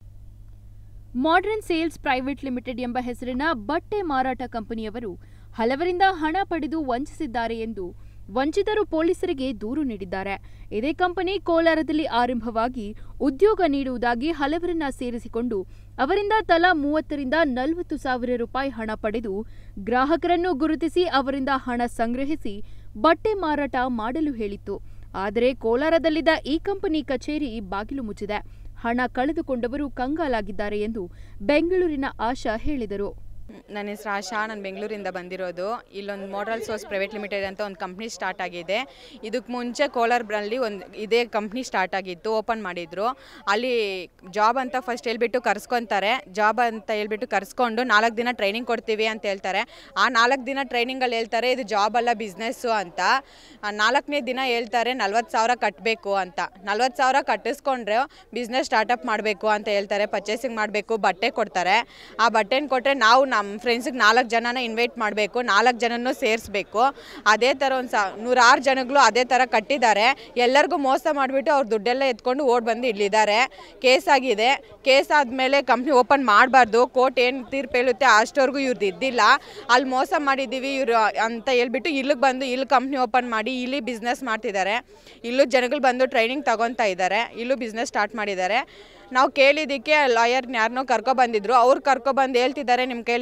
ಮಾಡರ್ನ್ ಸೇಲ್ಸ್ ಪ್ರೈವೇಟ್ ಲಿಮಿಟೆಡ್ ಎಂಬ ಹೆಸರಿನ ಬಟ್ಟೆ ಮಾರಾಟ ಕಂಪನಿಯವರು ಹಲವರಿಂದ ಹಣ ಪಡೆದು ವಂಚಿಸಿದ್ದಾರೆ ಎಂದು ವಂಚಿತರು ಪೊಲೀಸರಿಗೆ ದೂರು ನೀಡಿದ್ದಾರೆ ಇದೇ ಕಂಪನಿ ಕೋಲಾರದಲ್ಲಿ ಆರಂಭವಾಗಿ ಉದ್ಯೋಗ ನೀಡುವುದಾಗಿ ಹಲವರನ್ನ ಸೇರಿಸಿಕೊಂಡು ಅವರಿಂದ ತಲಾ ಮೂವತ್ತರಿಂದ ನಲವತ್ತು ಸಾವಿರ ರೂಪಾಯಿ ಹಣ ಪಡೆದು ಗ್ರಾಹಕರನ್ನು ಗುರುತಿಸಿ ಅವರಿಂದ ಹಣ ಸಂಗ್ರಹಿಸಿ ಬಟ್ಟೆ ಮಾರಾಟ ಮಾಡಲು ಹೇಳಿತ್ತು ಆದರೆ ಕೋಲಾರದಲ್ಲಿದ್ದ ಈ ಕಂಪನಿ ಕಚೇರಿ ಬಾಗಿಲು ಮುಚ್ಚಿದೆ ಹಣ ಕಳೆದುಕೊಂಡವರು ಕಂಗಾಲಾಗಿದ್ದಾರೆ ಎಂದು ಬೆಂಗಳೂರಿನ ಆಶಾ ಹೇಳಿದರು ನನ್ನ ಹೆಸರು ಆಶಾ ನಾನು ಬೆಂಗಳೂರಿಂದ ಬಂದಿರೋದು ಇಲ್ಲೊಂದು ಮಾಡಲ್ ಸೋರ್ಸ್ ಪ್ರೈವೇಟ್ ಲಿಮಿಟೆಡ್ ಅಂತ ಒಂದು ಕಂಪ್ನಿ ಸ್ಟಾರ್ಟ್ ಆಗಿದೆ ಇದಕ್ಕೆ ಮುಂಚೆ ಕೋಲಾರದಲ್ಲಿ ಒಂದು ಇದೇ ಕಂಪ್ನಿ ಸ್ಟಾರ್ಟ್ ಆಗಿತ್ತು ಓಪನ್ ಮಾಡಿದ್ರು ಅಲ್ಲಿ ಜಾಬ್ ಅಂತ ಫಸ್ಟ್ ಹೇಳ್ಬಿಟ್ಟು ಕರ್ಸ್ಕೊತಾರೆ ಜಾಬ್ ಅಂತ ಹೇಳ್ಬಿಟ್ಟು ಕರ್ಸ್ಕೊಂಡು ನಾಲ್ಕು ದಿನ ಟ್ರೈನಿಂಗ್ ಕೊಡ್ತೀವಿ ಅಂತ ಹೇಳ್ತಾರೆ ಆ ನಾಲ್ಕು ದಿನ ಟ್ರೈನಿಂಗಲ್ಲಿ ಹೇಳ್ತಾರೆ ಇದು ಜಾಬ್ ಅಲ್ಲ ಬಿಸ್ನೆಸ್ಸು ಅಂತ ಆ ನಾಲ್ಕನೇ ದಿನ ಹೇಳ್ತಾರೆ ನಲ್ವತ್ತು ಸಾವಿರ ಕಟ್ಟಬೇಕು ಅಂತ ನಲ್ವತ್ತು ಸಾವಿರ ಕಟ್ಟಿಸ್ಕೊಂಡ್ರೆ ಬಿಸ್ನೆಸ್ ಸ್ಟಾರ್ಟಪ್ ಮಾಡಬೇಕು ಅಂತ ಹೇಳ್ತಾರೆ ಪರ್ಚೇಸಿಂಗ್ ಮಾಡಬೇಕು ಬಟ್ಟೆ ಕೊಡ್ತಾರೆ ಆ ಬಟ್ಟೆನ ಕೊಟ್ಟರೆ ನಾವು ನಮ್ಮ ಫ್ರೆಂಡ್ಸಿಗೆ ನಾಲ್ಕು ಜನನ ಇನ್ವೈಟ್ ಮಾಡಬೇಕು ನಾಲ್ಕು ಜನನೂ ಸೇರಿಸ್ಬೇಕು ಅದೇ ಥರ ಒಂದು ಸಾ ನೂರಾರು ಜನಗಳು ಅದೇ ಥರ ಕಟ್ಟಿದ್ದಾರೆ ಎಲ್ಲರಿಗೂ ಮೋಸ ಮಾಡಿಬಿಟ್ಟು ಅವ್ರ ದುಡ್ಡೆಲ್ಲ ಎತ್ಕೊಂಡು ಓಡ್ ಬಂದು ಇಲ್ಲಿದ್ದಾರೆ ಕೇಸ್ ಆಗಿದೆ ಕೇಸ್ ಆದಮೇಲೆ ಕಂಪ್ನಿ ಓಪನ್ ಮಾಡಬಾರ್ದು ಕೋರ್ಟ್ ಏನು ತೀರ್ಪು ಹೇಳುತ್ತೆ ಅಷ್ಟವರೆಗೂ ಇವ್ರದ್ದು ಇದ್ದಿಲ್ಲ ಅಲ್ಲಿ ಮೋಸ ಮಾಡಿದ್ದೀವಿ ಇವರು ಅಂತ ಹೇಳ್ಬಿಟ್ಟು ಇಲ್ಲಿಗೆ ಬಂದು ಇಲ್ಲಿ ಕಂಪ್ನಿ ಓಪನ್ ಮಾಡಿ ಇಲ್ಲಿ ಬಿಸ್ನೆಸ್ ಮಾಡ್ತಿದ್ದಾರೆ ಇಲ್ಲೂ ಜನಗಳು ಬಂದು ಟ್ರೈನಿಂಗ್ ತಗೊತಾ ಇದ್ದಾರೆ ಇಲ್ಲೂ ಬಿಸ್ನೆಸ್ ಸ್ಟಾರ್ಟ್ ಮಾಡಿದ್ದಾರೆ ನಾವು ಕೇಳಿದ್ದಕ್ಕೆ ಲಾಯರ್ನ ಯಾರನ್ನೋ ಕರ್ಕೊಬಂದಿದ್ರು ಅವ್ರು ಕರ್ಕೊಬಂದು ಹೇಳ್ತಿದ್ದಾರೆ ನಿಮ್ಮ ಕೈಲಿ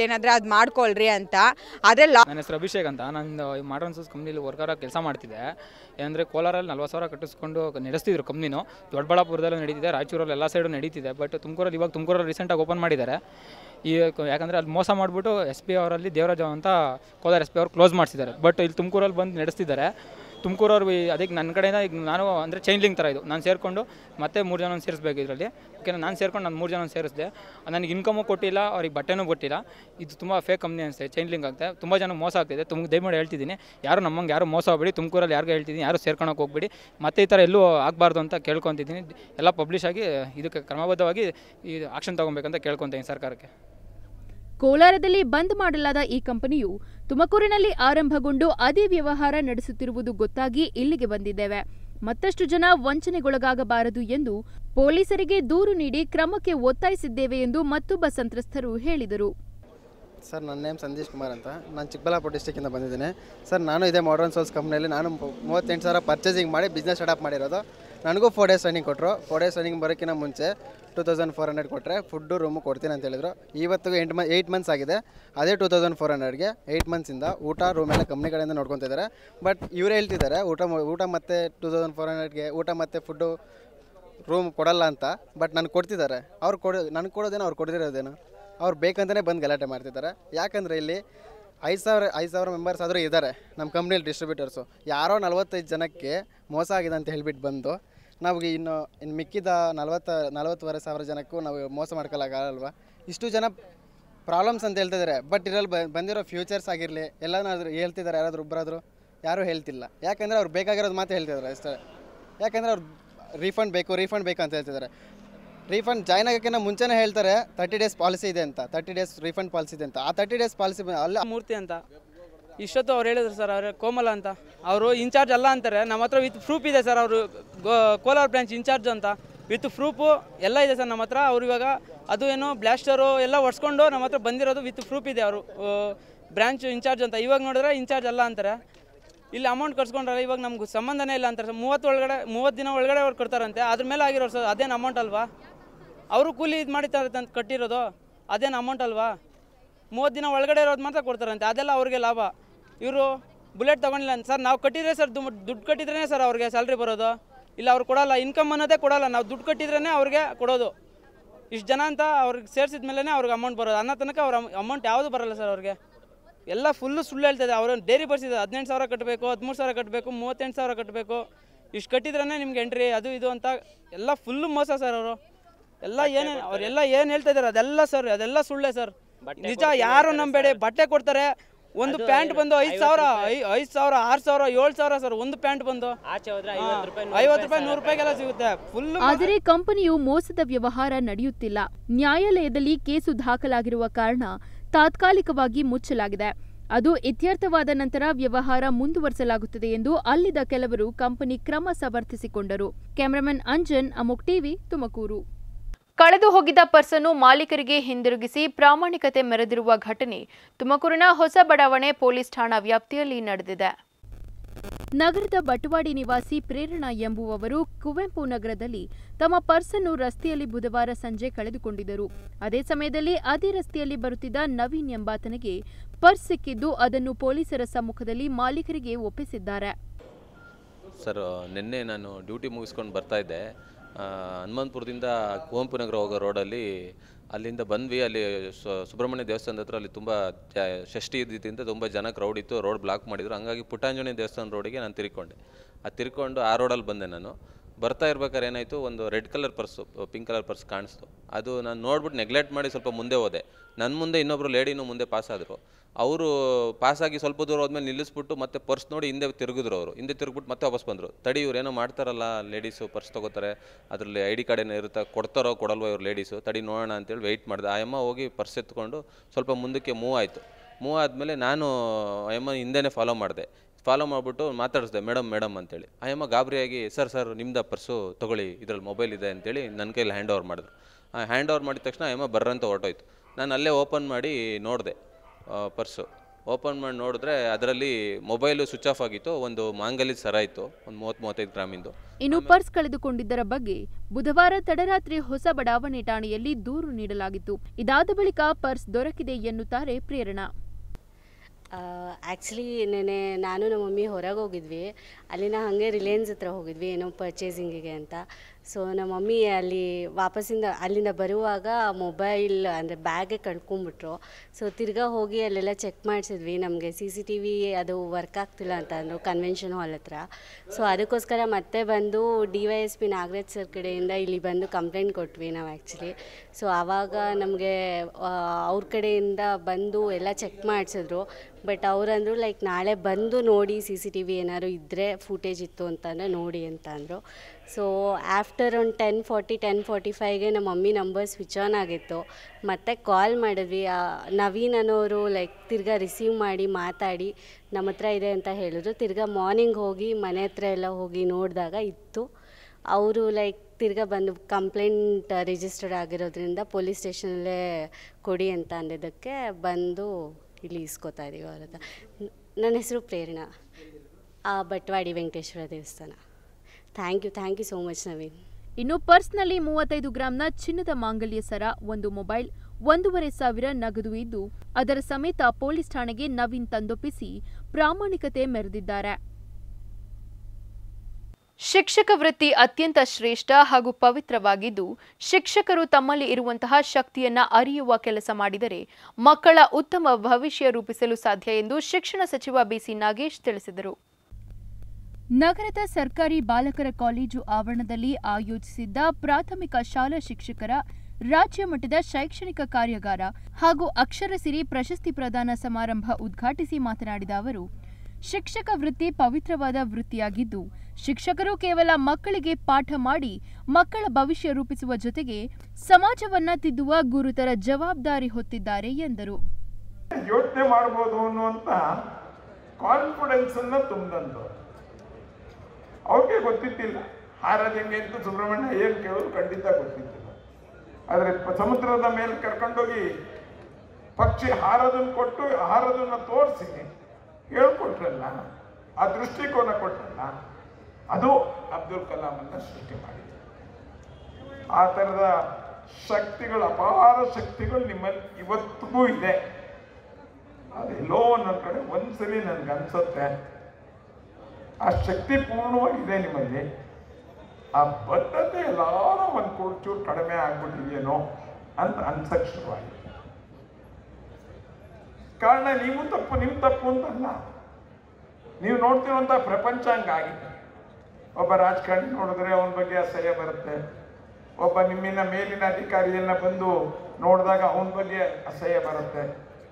ಕಂಪ್ನಿಗಳು ಏನಾದರೆ ಅದು ಮಾಡ್ಕೊಳ್ರಿ ಅಂತ ಆದರೆ ಲಾ ನನ್ನ ಹೆಸರು ಅಭಿಷೇಕ್ ಅಂತ ನಾನು ಮಾಡರ್ನ್ ಸೋಸ್ ಕಂಪ್ನಿಲಿ ವರ್ಕರ್ ಕೆಲಸ ಮಾಡ್ತಿದ್ದೆ ಏನಂದರೆ ಕೋಲಾರಲ್ಲಿ ನಲ್ವತ್ತು ಸಾವಿರ ಕಟ್ಟಿಸ್ಕೊಂಡು ನಡೆಸ್ತಿದ್ರು ಕಂಪ್ನಿನು ದೊಡ್ಡಬಳ್ಳಾಪುರದಲ್ಲೂ ನಡೀತಿದೆ ರಾಯಚೂರಲ್ಲಿ ಎಲ್ಲ ಸೈಡು ನಡೀತಿದೆ ಬಟ್ ತುಮಕೂರಲ್ಲಿ ಇವಾಗ ತುಮಕೂರಲ್ಲಿ ರೀಸೆಂಟಾಗಿ ಓಪನ್ ಮಾಡಿದ್ದಾರೆ ಈ ಯಾಕಂದರೆ ಅಲ್ಲಿ ಮೋಸ ಮಾಡಿಬಿಟ್ಟು ಎಸ್ ಪಿ ಅವರಲ್ಲಿ ದೇವರಾಜ ಅಂತ ಕೋಲಾರ ಎಸ್ ಪಿ ಅವರು ಕ್ಲೋಸ್ ಮಾಡಿಸಿದ್ದಾರೆ ಬಟ್ ಇಲ್ಲಿ ತುಮಕೂರಲ್ಲಿ ಬಂದು ನಡೆಸ್ತಿದ್ದಾರೆ ತುಮಕೂರವ್ರು ಈ- ಅದಕ್ಕೆ ನನ್ನ ಕಡೆಯಿಂದ ಈಗ ನಾನು ಅಂದರೆ ಚೈನ್ ಲಿಂಕ್ ಥರ ಇದು ನಾನು ಸೇರಿಕೊಂಡು ಮತ್ತೆ ಮೂರು ಜನ ಸೇರಿಸ್ಬೇಕು ಇದರಲ್ಲಿ ಯಾಕೆಂದರೆ ನಾನು ಸೇರ್ಕೊಂಡು ನಾನು ಮೂರು ಜನ ಸೇರಿಸಿದೆ ನನಗೆ ಇನ್ಕಮು ಕೊಟ್ಟಿಲ್ಲ ಅವ್ರಿಗೆ ಬಟ್ಟೆನೂ ಕೊಟ್ಟಿಲ್ಲ ಇದು ತುಂಬ ಫೇಕ್ ಕಂಪ್ನಿ ಅನಿಸುತ್ತೆ ಚೈನ್ ಲಿಂಕ್ ಆಗುತ್ತೆ ತುಂಬ ಜನ ಮೋಸ ಆಗ್ತಿದೆ ತುಂಬ ದಯಮಾಡಿ ಹೇಳ್ತಿದ್ದೀನಿ ಯಾರು ನಮ್ಮಂಗೆ ಯಾರು ಮೋಸ ಹೋಗ್ಬೇಡಿ ತುಮಕೂರಲ್ಲಿ ಯಾರಿಗೂ ಹೇಳ್ತಿದ್ದೀನಿ ಯಾರು ಸೇರ್ಕೊಳಕ್ಕೆ ಹೋಗ್ಬೇಡಿ ಮತ್ತೆ ಈ ಥರ ಎಲ್ಲೂ ಆಗಬಾರ್ದು ಅಂತ ಕೇಳ್ಕೊತಿದ್ದೀನಿ ಎಲ್ಲ ಪಬ್ಲಿಷ್ ಆಗಿ ಇದಕ್ಕೆ ಕ್ರಮಬದ್ಧವಾಗಿ ಈ ಆಕ್ಷನ್ ತೊಗೊಬೇಕಂತ ಕೇಳ್ಕೊತೀನಿ ಸರ್ಕಾರಕ್ಕೆ ಕೋಲಾರದಲ್ಲಿ ಬಂದ್ ಮಾಡಲಾದ ಈ ಕಂಪನಿಯು ತುಮಕೂರಿನಲ್ಲಿ ಆರಂಭಗೊಂಡು ಅದೇ ವ್ಯವಹಾರ ನಡೆಸುತ್ತಿರುವುದು ಗೊತ್ತಾಗಿ ಇಲ್ಲಿಗೆ ಬಂದಿದ್ದೇವೆ ಮತ್ತಷ್ಟು ಜನ ವಂಚನೆಗೊಳಗಾಗಬಾರದು ಎಂದು ಪೊಲೀಸರಿಗೆ ದೂರು ನೀಡಿ ಕ್ರಮಕ್ಕೆ ಒತ್ತಾಯಿಸಿದ್ದೇವೆ ಎಂದು ಮತ್ತೊಬ್ಬ ಸಂತ್ರಸ್ತರು ಹೇಳಿದರು ಸರ್ ನನ್ನ ನೇಮ್ ಸಂದೀಶ್ ಕುಮಾರ್ ಅಂತ ನಾನು ಚಿಕ್ಕಬಳ್ಳಾಪುರ ಡಿಸ್ಟಿಕ್ಕಿಂದ ಬಂದಿದ್ದೀನಿ ಸರ್ ನಾನು ಇದೇ ಮಾಡರ್ನ್ ಸೋಲ್ಸ್ ಕಂಪ್ನಿಯಲ್ಲಿ ನಾನು ಮು- ಮೂವತ್ತೆಂಟು ಸಾವಿರ ಪರ್ಚೇಸಿಂಗ್ ಮಾಡಿ ಬಿಸ್ನೆಸ್ ಸ್ಟಾರ್ಟ್ ಮಾಡಿರೋದು ನನಗೂ ಫೋರ್ ಡೇಸ್ ರನ್ನಿಂಗ್ ಕೊಟ್ಟರು ಫೋರ್ ಡೇಸ್ ರನ್ನಿಂಗ್ ಬರೋಕ್ಕಿಂತ ಮುಂಚೆ ಟೂ ತೌಸಂಡ್ ಫೋರ್ ಹಂಡ್ರೆಡ್ ಕೊಟ್ಟರೆ ಫುಡ್ಡು ರೂಮು ಕೊಡ್ತೀನಿ ಅಂತ ಹೇಳಿದ್ರು ಇವತ್ತಿಗೆ ಎಂಟು ಮ ಏಯ್ಟ್ ಮಂತ್ಸ್ ಆಗಿದೆ ಅದೇ ಟೂ ತೌಸಂಡ್ ಫೋರ್ ಹಂಡ್ರೆಡ್ಗೆ ಏಯ್ಟ್ ಮಂತ್ಸಿಂದ ಊಟ ರೂಮ್ ಎಲ್ಲ ಕಂಪ್ನಿ ಕಡೆಯಿಂದ ನೋಡ್ಕೊತಿದ್ದಾರೆ ಬಟ್ ಇವರೇ ಹೇಳ್ತಿದ್ದಾರೆ ಊಟ ಮ- ಊಟ ಮತ್ತು ಟೂ ತೌಸಂಡ್ ಫೋರ್ ಹಂಡ್ರೆಡ್ಗೆ ಊಟ ಮತ್ತು ಫುಡ್ಡು ರೂಮ್ ಕೊಡಲ್ಲ ಅಂತ ಬಟ್ ನನಗೆ ಕೊಡ್ತಿದ್ದಾರೆ ಅವ್ರು ಕೊಡೋ ನನಗೆ ಕೊಡೋದೇನೋ ಅವ್ರು ಕೊಡ್ತಿರೋದೇನು ಅವ್ರು ಬೇಕಂತಲೇ ಬಂದು ಗಲಾಟೆ ಮಾಡ್ತಿದ್ದಾರೆ ಯಾಕಂದರೆ ಇಲ್ಲಿ ಐದು ಸಾವಿರ ಐದು ಸಾವಿರ ಮೆಂಬರ್ಸ್ ಆದರೂ ಇದ್ದಾರೆ ನಮ್ಮ ಕಂಪ್ನಿಯಲ್ಲಿ ಡಿಸ್ಟ್ರಿಬ್ಯೂಟರ್ಸು ಯಾರೋ ನಲ್ವತ್ತೈದು ಜನಕ್ಕೆ ಮೋಸ ಆಗಿದೆ ಅಂತ ಹೇಳ್ಬಿಟ್ಟು ಬಂದು ನಾವು ಇನ್ನು ಇನ್ನು ಮಿಕ್ಕಿದ ನಲ್ವತ್ತ ನಲ್ವತ್ತುವರೆ ಸಾವಿರ ಜನಕ್ಕೂ ನಾವು ಮೋಸ ಮಾಡ್ಕೊಳ್ಳೋಕ್ಕಾಗಲ್ವಾ ಇಷ್ಟು ಜನ ಪ್ರಾಬ್ಲಮ್ಸ್ ಅಂತ ಹೇಳ್ತಿದ್ದಾರೆ ಬಟ್ ಇದ್ರಲ್ಲಿ ಬ ಬಂದಿರೋ ಫ್ಯೂಚರ್ಸ್ ಆಗಿರಲಿ ಎಲ್ಲನಾದ್ರೂ ಹೇಳ್ತಿದ್ದಾರೆ ಯಾರಾದರೂ ಒಬ್ಬರಾದರೂ ಯಾರೂ ಹೇಳ್ತಿಲ್ಲ ಯಾಕಂದರೆ ಅವ್ರು ಬೇಕಾಗಿರೋದು ಮಾತ್ರ ಹೇಳ್ತಿದ್ದಾರೆ ಅಷ್ಟೇ ಯಾಕಂದರೆ ಅವ್ರು ರೀಫಂಡ್ ಬೇಕು ರೀಫಂಡ್ ಬೇಕು ಅಂತ ಹೇಳ್ತಿದ್ದಾರೆ ರೀಫಂಡ್ ಜಾಯ್ನ್ ಆಗೋಕ್ಕಿಂತ ಮುಂಚೆನೇ ಹೇಳ್ತಾರೆ ತರ್ಟಿ ಡೇಸ್ ಪಾಲಿಸಿ ಇದೆ ಅಂತ ತರ್ಟಿ ಡೇಸ್ ರೀಫಂಡ್ ಪಾಲಿಸಿ ಇದೆ ಅಂತ ಆ ತರ್ಟಿ ಡೇಸ್ ಪಾಲಿಸಿ ಅಲ್ಲ ಮೂರ್ತಿ ಅಂತ ಇಷ್ಟೊತ್ತು ಅವ್ರು ಹೇಳಿದ್ರು ಸರ್ ಅವ್ರೆ ಕೋಮಲ ಅಂತ ಅವರು ಇನ್ಚಾರ್ಜ್ ಅಲ್ಲ ಅಂತಾರೆ ನಮ್ಮ ಹತ್ರ ವಿತ್ ಪ್ರೂಫ್ ಇದೆ ಸರ್ ಅವರು ಕೋಲಾರ ಬ್ರಾಂಚ್ ಇನ್ಚಾರ್ಜ್ ಅಂತ ವಿತ್ ಪ್ರೂಫು ಎಲ್ಲ ಇದೆ ಸರ್ ನಮ್ಮ ಹತ್ರ ಅವ್ರು ಇವಾಗ ಅದು ಏನು ಬ್ಲಾಸ್ಟರು ಎಲ್ಲ ಒಡ್ಸ್ಕೊಂಡು ನಮ್ಮ ಹತ್ರ ಬಂದಿರೋದು ವಿತ್ ಪ್ರೂಫ್ ಇದೆ ಅವರು ಬ್ರಾಂಚ್ ಇನ್ಚಾರ್ಜ್ ಅಂತ ಇವಾಗ ನೋಡಿದ್ರೆ ಇನ್ಚಾರ್ಜ್ ಅಲ್ಲ ಅಂತಾರೆ ಇಲ್ಲಿ ಅಮೌಂಟ್ ಕಟ್ಸ್ಕೊಂಡ್ರಲ್ಲ ಇವಾಗ ನಮ್ಗೆ ಸಂಬಂಧನೇ ಇಲ್ಲ ಅಂತಾರೆ ಸರ್ ಮೂವತ್ತು ಒಳಗಡೆ ಮೂವತ್ತು ದಿನ ಒಳಗಡೆ ಅವ್ರು ಕೊಡ್ತಾರಂತೆ ಅದ್ರ ಮೇಲೆ ಆಗಿರೋರು ಸರ್ ಅದೇನು ಅಮೌಂಟ್ ಅಲ್ವಾ ಅವರು ಕೂಲಿ ಇದು ಮಾಡಿದ್ದಾರೆ ಅಂತ ಕಟ್ಟಿರೋದು ಅದೇನು ಅಮೌಂಟ್ ಅಲ್ವಾ ಮೂವತ್ತು ದಿನ ಒಳಗಡೆ ಇರೋದು ಮಾತ್ರ ಕೊಡ್ತಾರಂತೆ ಅದೆಲ್ಲ ಅವ್ರಿಗೆ ಲಾಭ ಇವರು ಬುಲೆಟ್ ತೊಗೊಂಡಿಲ್ಲ ಅಂತ ಸರ್ ನಾವು ಕಟ್ಟಿದ್ರೆ ಸರ್ ದುಡ್ಡು ಕಟ್ಟಿದ್ರೇ ಸರ್ ಅವ್ರಿಗೆ ಸ್ಯಾಲ್ರಿ ಬರೋದು ಇಲ್ಲ ಅವ್ರು ಕೊಡಲ್ಲ ಇನ್ಕಮ್ ಅನ್ನೋದೇ ಕೊಡಲ್ಲ ನಾವು ದುಡ್ಡು ಕಟ್ಟಿದ್ರೇ ಅವ್ರಿಗೆ ಕೊಡೋದು ಇಷ್ಟು ಜನ ಅಂತ ಅವ್ರಿಗೆ ಸೇರಿಸಿದ ಮೇಲೆ ಅವ್ರಿಗೆ ಅಮೌಂಟ್ ಬರೋದು ಅನ್ನೋ ತನಕ ಅವ್ರ ಅಮೌಂಟ್ ಯಾವುದು ಬರಲ್ಲ ಸರ್ ಅವ್ರಿಗೆ ಎಲ್ಲ ಫುಲ್ಲು ಸುಳ್ಳು ಹೇಳ್ತದೆ ಅವರು ಡೈರಿ ಬರ್ಸಿದೆ ಹದಿನೆಂಟು ಸಾವಿರ ಕಟ್ಟಬೇಕು ಹದಿಮೂರು ಸಾವಿರ ಕಟ್ಟಬೇಕು ಮೂವತ್ತೆಂಟು ಸಾವಿರ ಕಟ್ಟಬೇಕು ಇಷ್ಟು ಕಟ್ಟಿದ್ರೇ ನಿಮ್ಗೆ ಎಂಟ್ರಿ ಅದು ಇದು ಅಂತ ಎಲ್ಲ ಫುಲ್ಲು ಮೋಸ ಸರ್ ಅವರು ಎಲ್ಲ ಏನೇ ಅವರೆಲ್ಲ ಏನು ಹೇಳ್ತಾ ಇದ್ದಾರೆ ಅದೆಲ್ಲ ಸರ್ ಅದೆಲ್ಲ ಸುಳ್ಳೇ ಸರ್ ನಿಜ ಯಾರು ನಂಬೇಡಿ ಬಟ್ಟೆ ಕೊಡ್ತಾರೆ ಒಂದು ಪ್ಯಾಂಟ್ ಬಂದು ಐದು ಸಾವಿರ ಐದು ಸಾವಿರ ಆರು ಸಾವಿರ ಏಳು ಸಾವಿರ ಸರ್ ಒಂದು ಪ್ಯಾಂಟ್ ಬಂದು ಐವತ್ತು ರೂಪಾಯಿ ನೂರು ರೂಪಾಯಿಗೆಲ್ಲ ಸಿಗುತ್ತೆ ಫುಲ್ ಆದರೆ ಕಂಪನಿಯು ಮೋಸದ ವ್ಯವಹಾರ ನಡೆಯುತ್ತಿಲ್ಲ ನ್ಯಾಯಾಲಯದಲ್ಲಿ ಕೇಸು ದಾಖಲಾಗಿರುವ ಕಾರಣ ತಾತ್ಕಾಲಿಕವಾಗಿ ಮುಚ್ಚಲಾಗಿದೆ ಅದು ಇತ್ಯರ್ಥವಾದ ನಂತರ ವ್ಯವಹಾರ ಮುಂದುವರಿಸಲಾಗುತ್ತದೆ ಎಂದು ಅಲ್ಲಿದ್ದ ಕೆಲವರು ಕಂಪನಿ ಕ್ರಮ ಸಮರ್ಥಿಸಿಕೊಂಡರು ಕ್ಯಾಮರಾಮನ್ ಅಂಜನ್ ಅಮುಕ್ ಟಿವಿ ತುಮಕೂರು ಕಳೆದು ಹೋಗಿದ್ದ ಪರ್ಸನ್ನು ಮಾಲೀಕರಿಗೆ ಹಿಂದಿರುಗಿಸಿ ಪ್ರಾಮಾಣಿಕತೆ ಮೆರೆದಿರುವ ಘಟನೆ ತುಮಕೂರಿನ ಹೊಸ ಬಡಾವಣೆ ಪೊಲೀಸ್ ಠಾಣಾ ವ್ಯಾಪ್ತಿಯಲ್ಲಿ ನಡೆದಿದೆ ನಗರದ ಬಟವಾಡಿ ನಿವಾಸಿ ಪ್ರೇರಣಾ ಎಂಬುವವರು ಕುವೆಂಪು ನಗರದಲ್ಲಿ ತಮ್ಮ ಪರ್ಸನ್ನು ರಸ್ತೆಯಲ್ಲಿ ಬುಧವಾರ ಸಂಜೆ ಕಳೆದುಕೊಂಡಿದ್ದರು ಅದೇ ಸಮಯದಲ್ಲಿ ಅದೇ ರಸ್ತೆಯಲ್ಲಿ ಬರುತ್ತಿದ್ದ ನವೀನ್ ಎಂಬಾತನಿಗೆ ಪರ್ಸ್ ಸಿಕ್ಕಿದ್ದು ಅದನ್ನು ಪೊಲೀಸರ ಸಮ್ಮುಖದಲ್ಲಿ ಮಾಲೀಕರಿಗೆ ಒಪ್ಪಿಸಿದ್ದಾರೆ ಸರ್ ನಿನ್ನೆ ನಾನು ಡ್ಯೂಟಿ ಮುಗಿಸ್ಕೊಂಡು ಬರ್ತಾ ಇದ್ದೆ ಆ, ಹನುಮಂತಪುರದಿಂದ ಕುವೆಂಪು ನಗರ ಹೋಗೋ ರೋಡಲ್ಲಿ ಅಲ್ಲಿಂದ ಬಂದ್ವಿ ಅಲ್ಲಿ ಸು- ಸುಬ್ರಹ್ಮಣ್ಯ ದೇವಸ್ಥಾನದ ಹತ್ರ ಅಲ್ಲಿ ತುಂಬ ಜ- ಷಷ್ಠಿ ಇದ್ದಿದ್ದರಿಂದ ತುಂಬ ಜನ ಕ್ರೌಡ್ ಇತ್ತು ರೋಡ್ ಬ್ಲಾಕ್ ಮಾಡಿದ್ರು ಹಂಗಾಗಿ ಪುಟ್ಟಾಂಜನೇಯ ದೇವಸ್ಥಾನ ರೋಡಿಗೆ ನಾನು ತಿರ್ಕೊಂಡು ಆ ತಿರ್ಕೊಂಡು ಆ ರೋಡಲ್ಲಿ ಬಂದೆ ನಾನು ಬರ್ತಾ ಇರ್ಬೇಕಾದ್ರೆ ಏನಾಯಿತು ಒಂದು red colour purse pink colour purse ಕಾಣಿಸ್ತು ಅದು ನಾನು ನೋಡ್ಬಿಟ್ಟು ನೆಗ್ಲೆಕ್ಟ್ ಮಾಡಿ ಸ್ವಲ್ಪ ಮುಂದೆ ಹೋದೆ ನನ್ನ ಮುಂದೆ ಇನ್ನೊಬ್ಬರು ಲೇಡಿನೂ ಮುಂದೆ ಪಾಸ್ ಆದರು ಅವರು ಪಾಸಾಗಿ ಸ್ವಲ್ಪ ದೂರ ಹೋದ್ಮೇಲೆ ನಿಲ್ಲಿಸ್ಬಿಟ್ಟು ಮತ್ತೆ ಪರ್ಸ್ ನೋಡಿ ಹಿಂದೆ ತಿರುಗಿದ್ರು ಅವರು ಹಿಂದೆ ತಿರುಗ್ಬಿಟ್ಟು ಮತ್ತೆ ವಾಪಸ್ ಬಂದರು ತಡಿ ಇವ್ರು ಏನೋ ಮಾಡ್ತಾರಲ್ಲ ಲೇಡೀಸು ಪರ್ಸ್ ತೊಗೋತಾರೆ ಅದರಲ್ಲಿ ಐ ಡಿ ಕಾರ್ಡ್ ಏನೋ ಇರುತ್ತೆ ಕೊಡ್ತಾರೋ ಕೊಡಲ್ವೋ ಇವ್ರು ಲೇಡೀಸು ತಡಿ ನೋಡೋಣ ಅಂತೇಳಿ ವೆಯ್ಟ್ ಮಾಡಿದೆ ಆ ಅಮ್ಮ ಹೋಗಿ ಪರ್ಸ್ ಎತ್ಕೊಂಡು ಸ್ವಲ್ಪ ಮುಂದಕ್ಕೆ ಮೂವ್ ಆಯಿತು ಮೂವ್ ಆದಮೇಲೆ ನಾನು ಆ ಅಮ್ಮ ಹಿಂದೆನೇ ಫಾಲೋ ಮಾಡಿದೆ ಫಾಲೋ ಮಾಡಿಬಿಟ್ಟು ಮಾತಾಡಿಸ್ದೆ ಮೇಡಮ್ ಮೇಡಮ್ ಅಂತೇಳಿ ಆ ಅಮ್ಮ ಗಾಬರಿಯಾಗಿ ಸರ್ ಸರ್ ನಿಮ್ದು ಪರ್ಸು ತೊಗೊಳ್ಳಿ ಇದರಲ್ಲಿ ಮೊಬೈಲ್ ಇದೆ ಅಂತೇಳಿ ನನ್ನ ಕೈಲಿ ಹ್ಯಾಂಡ್ ಓವರ್ ಮಾಡಿದ್ರು ಹ್ಯಾಂಡ್ ಓವರ್ ಮಾಡಿದ ತಕ್ಷಣ ಆ ಅಮ್ಮ ಬರ್ರಂತ ಹೊರಟೋಯ್ತು ನಾನು ಅಲ್ಲೇ ಓಪನ್ ಮಾಡಿ ನೋಡಿದೆ ಪರ್ಸು ಓಪನ್ ಮಾಡಿ ನೋಡಿದ್ರೆ ಅದರಲ್ಲಿ ಮೊಬೈಲು ಸ್ವಿಚ್ ಆಫ್ ಆಗಿತ್ತು ಒಂದು ಮಾಂಗಲ್ಯದ ಸರ ಇತ್ತು ಒಂದು ಮೂವತ್ತು ಮೂವತ್ತೈದು ಗ್ರಾಮಿಂದು ಇನ್ನು ಪರ್ಸ್ ಕಳೆದುಕೊಂಡಿದ್ದರ ಬಗ್ಗೆ ಬುಧವಾರ ತಡರಾತ್ರಿ ಹೊಸ ಬಡಾವಣೆ ಠಾಣೆಯಲ್ಲಿ ದೂರು ನೀಡಲಾಗಿತ್ತು ಇದಾದ ಬಳಿಕ ಪರ್ಸ್ ದೊರಕಿದೆ ಎನ್ನುತ್ತಾರೆ ಪ್ರೇರಣಾ ಆ್ಯಕ್ಚುಲಿ ನೆನೆ ನಾನು ನಮ್ಮ ಮಮ್ಮಿ ಹೊರಗೆ ಹೋಗಿದ್ವಿ ಅಲ್ಲಿನ ಹಾಗೆ ರಿಲಯನ್ಸ್ ಹತ್ರ ಹೋಗಿದ್ವಿ ಏನೋ ಪರ್ಚೇಸಿಂಗಿಗೆ ಅಂತ ಸೊ ನಮ್ಮ ಮಮ್ಮಿ ಅಲ್ಲಿ ವಾಪಸ್ಸಿಂದ ಅಲ್ಲಿಂದ ಬರುವಾಗ ಮೊಬೈಲ್ ಅಂದರೆ ಬ್ಯಾಗೆ ಕಳ್ಕೊಂಬಿಟ್ರು ಸೊ ತಿರ್ಗಾ ಹೋಗಿ ಅಲ್ಲೆಲ್ಲ ಚೆಕ್ ಮಾಡಿಸಿದ್ವಿ ನಮಗೆ ಸಿ ಸಿ ಟಿ ವಿ ಅದು ವರ್ಕ್ ಆಗ್ತಿಲ್ಲ ಅಂತ ಅಂದರು ಕನ್ವೆನ್ಷನ್ ಹಾಲ್ ಹತ್ರ ಸೊ ಅದಕ್ಕೋಸ್ಕರ ಮತ್ತೆ ಬಂದು D Y S P Nagaraj sir ಕಡೆಯಿಂದ ಇಲ್ಲಿ ಬಂದು ಕಂಪ್ಲೇಂಟ್ ಕೊಟ್ವಿ ನಾವು ಆ್ಯಕ್ಚುಲಿ ಸೊ ಆವಾಗ ನಮಗೆ ಅವ್ರ ಕಡೆಯಿಂದ ಬಂದು ಎಲ್ಲ ಚೆಕ್ ಮಾಡಿಸಿದ್ರು ಬಟ್ ಅವರಂದ್ರು ಲೈಕ್ ನಾಳೆ ಬಂದು ನೋಡಿ ಸಿ ಸಿ ಟಿ ವಿ ಏನಾದ್ರು ಇದ್ದರೆ ಫೂಟೇಜ್ ಇತ್ತು ಅಂತಂದರೆ ನೋಡಿ ಅಂತ ಅಂದರು ಸೊ ಆಫ್ಟರ್ ಒಂದು ಟೆನ್ ಫಾರ್ಟಿ ಟೆನ್ ಫಾರ್ಟಿ ಫೈವ್ಗೆ ನಮ್ಮ ಮಮ್ಮಿ ನಂಬರ್ ಸ್ವಿಚ್ ಆನ್ ಆಗಿತ್ತು ಮತ್ತೆ ಕಾಲ್ ಮಾಡಿದ್ವಿ ಆ ನವೀನ್ ಅನ್ನೋರು ಲೈಕ್ ತಿರ್ಗಾ ರಿಸೀವ್ ಮಾಡಿ ಮಾತಾಡಿ ನಮ್ಮ ಹತ್ರ ಇದೆ ಅಂತ ಹೇಳಿದ್ರು ತಿರ್ಗಾ ಮಾರ್ನಿಂಗ್ ಹೋಗಿ ಮನೆ ಹತ್ರ ಎಲ್ಲ ಹೋಗಿ ನೋಡಿದಾಗ ಇತ್ತು ಅವರು ಲೈಕ್ ತಿರ್ಗಾ ಬಂದು ಕಂಪ್ಲೇಂಟ್ ರಿಜಿಸ್ಟರ್ಡ್ ಆಗಿರೋದ್ರಿಂದ ಪೊಲೀಸ್ ಸ್ಟೇಷನಲ್ಲೇ ಕೊಡಿ ಅಂತ ಅಂದಿದ್ದಕ್ಕೆ ಬಂದು ಇಲ್ಲಿ ಇಸ್ಕೋತಾ ಇದ್ದೀವಿ ಅವ್ರ ಹತ್ರ ನ- ನನ್ನ ಹೆಸರು ಪ್ರೇರಣಾ ಆ ಬಟ್ವಾಡಿ ವೆಂಕಟೇಶ್ವರ ದೇವಸ್ಥಾನ thank you thank you so much Naveen ಇನ್ನು ಪರ್ಸ್ನಲ್ಲಿ ಮೂವತ್ತೈದು ಗ್ರಾಂನ ಚಿನ್ನದ ಮಾಂಗಲ್ಯ ಸರ ಒಂದು ಮೊಬೈಲ್ ಒಂದೂವರೆ ಸಾವಿರ ನಗದು ಇದ್ದು ಅದರ ಸಮೇತ ಪೊಲೀಸ್ ಠಾಣೆಗೆ ನವೀನ್ ತಂದೊಪ್ಪಿಸಿ ಪ್ರಾಮಾಣಿಕತೆ ಮೆರೆದಿದ್ದಾರೆ ಶಿಕ್ಷಕ ವೃತ್ತಿ ಅತ್ಯಂತ ಶ್ರೇಷ್ಠ ಹಾಗೂ ಪವಿತ್ರವಾಗಿದ್ದು ಶಿಕ್ಷಕರು ತಮ್ಮಲ್ಲಿ ಇರುವಂತಹ ಶಕ್ತಿಯನ್ನ ಅರಿಯುವ ಕೆಲಸ ಮಾಡಿದರೆ ಮಕ್ಕಳ ಉತ್ತಮ ಭವಿಷ್ಯ ರೂಪಿಸಲು ಸಾಧ್ಯ ಎಂದು ಶಿಕ್ಷಣ ಸಚಿವ ಬಿಸಿ ನಾಗೇಶ್ ತಿಳಿಸಿದರು ನಗರದ ಸರ್ಕಾರಿ ಬಾಲಕರ ಕಾಲೇಜು ಆವರಣದಲ್ಲಿ ಆಯೋಜಿಸಿದ್ದ ಪ್ರಾಥಮಿಕ ಶಾಲಾ ಶಿಕ್ಷಕರ ರಾಜ್ಯ ಮಟ್ಟದ ಶೈಕ್ಷಣಿಕ ಕಾರ್ಯಾಗಾರ ಹಾಗೂ ಅಕ್ಷರಸಿರಿ ಪ್ರಶಸ್ತಿ ಪ್ರದಾನ ಸಮಾರಂಭ ಉದ್ಘಾಟಿಸಿ ಮಾತನಾಡಿದ ಅವರು ಶಿಕ್ಷಕ ವೃತ್ತಿ ಪವಿತ್ರವಾದ ವೃತ್ತಿಯಾಗಿದ್ದು ಶಿಕ್ಷಕರು ಕೇವಲ ಮಕ್ಕಳಿಗೆ ಪಾಠ ಮಾಡಿ ಮಕ್ಕಳ ಭವಿಷ್ಯ ರೂಪಿಸುವ ಜೊತೆಗೆ ಸಮಾಜವನ್ನ ತಿದ್ದುವ ಗುರುತರ ಜವಾಬ್ದಾರಿ ಹೊತ್ತಿದ್ದಾರೆ ಎಂದರು ಯೋಚನೆ ಮಾಡ್ಬೋದು ಅನ್ನುವಂಥ ಕಾನ್ಫಿಡೆನ್ಸ್ ಅನ್ನ ತುಂಬಿದಂಥವ್ರು ಅವ್ರಿಗೆ ಗೊತ್ತಿತ್ತಿಲ್ಲ ಹಾರೋದು ಹೆಂಗೆ ಅಂತ ಸುಬ್ರಹ್ಮಣ್ಯ ಏನು ಕೇಳೋದು ಖಂಡಿತ ಗೊತ್ತಿತ್ತಿಲ್ಲ ಆದರೆ ಪ- ಸಮುದ್ರದ ಮೇಲೆ ಕರ್ಕೊಂಡೋಗಿ ಪಕ್ಷಿ ಹಾರೋದನ್ನು ಕೊಟ್ಟು ಹಾರೋದನ್ನ ತೋರಿಸಿ ಹೇಳ್ಕೊಟ್ರಲ್ಲ ಆ ದೃಷ್ಟಿಕೋನ ಕೊಟ್ರಲ್ಲ ಅದು ಅಬ್ದುಲ್ ಕಲಾಮನ್ನ ಸೃಷ್ಟಿ ಮಾಡಿದೆ ಆ ಥರದ ಶಕ್ತಿಗಳು ಅಪಾರ ಶಕ್ತಿಗಳು ನಿಮ್ಮಲ್ಲಿ ಇವತ್ತಿಗೂ ಇದೆ ಅದೆಲ್ಲೋ ಒಂದೊಂದು ಕಡೆ ಒಂದ್ಸಲಿ ನನ್ಗೆ ಅನ್ಸುತ್ತೆ ಆ ಶಕ್ತಿ ಪೂರ್ಣವಾಗಿದೆ ನಿಮ್ಮಲ್ಲಿ ಆ ಬದ್ಧತೆ ಎಲ್ಲಾರು ಒಂದು ಚೂರು ಕಡಿಮೆ ಆಗ್ಬಿಟ್ಟಿದೆಯೇನೋ ಅಂತ ಅನ್ಸಕ್ ಶುರುವಾಗಿದೆ ಕಾರಣ ನೀವು ತಪ್ಪು ನಿಮ್ಮ ತಪ್ಪು ಅಂತಲ್ಲ ನೀವು ನೋಡ್ತಿರುವಂಥ ಪ್ರಪಂಚ ಹಂಗಾಗಿದೆ ಒಬ್ಬ ರಾಜಕಾರಣಿ ನೋಡಿದ್ರೆ ಅವನ ಬಗ್ಗೆ ಅಸಹ್ಯ ಬರುತ್ತೆ ಒಬ್ಬ ನಿಮ್ಮಿನ ಮೇಲಿನ ಅಧಿಕಾರಿಯನ್ನ ಬಂದು ನೋಡಿದಾಗ ಅವನ ಬಗ್ಗೆ ಅಸಹ್ಯ ಬರುತ್ತೆ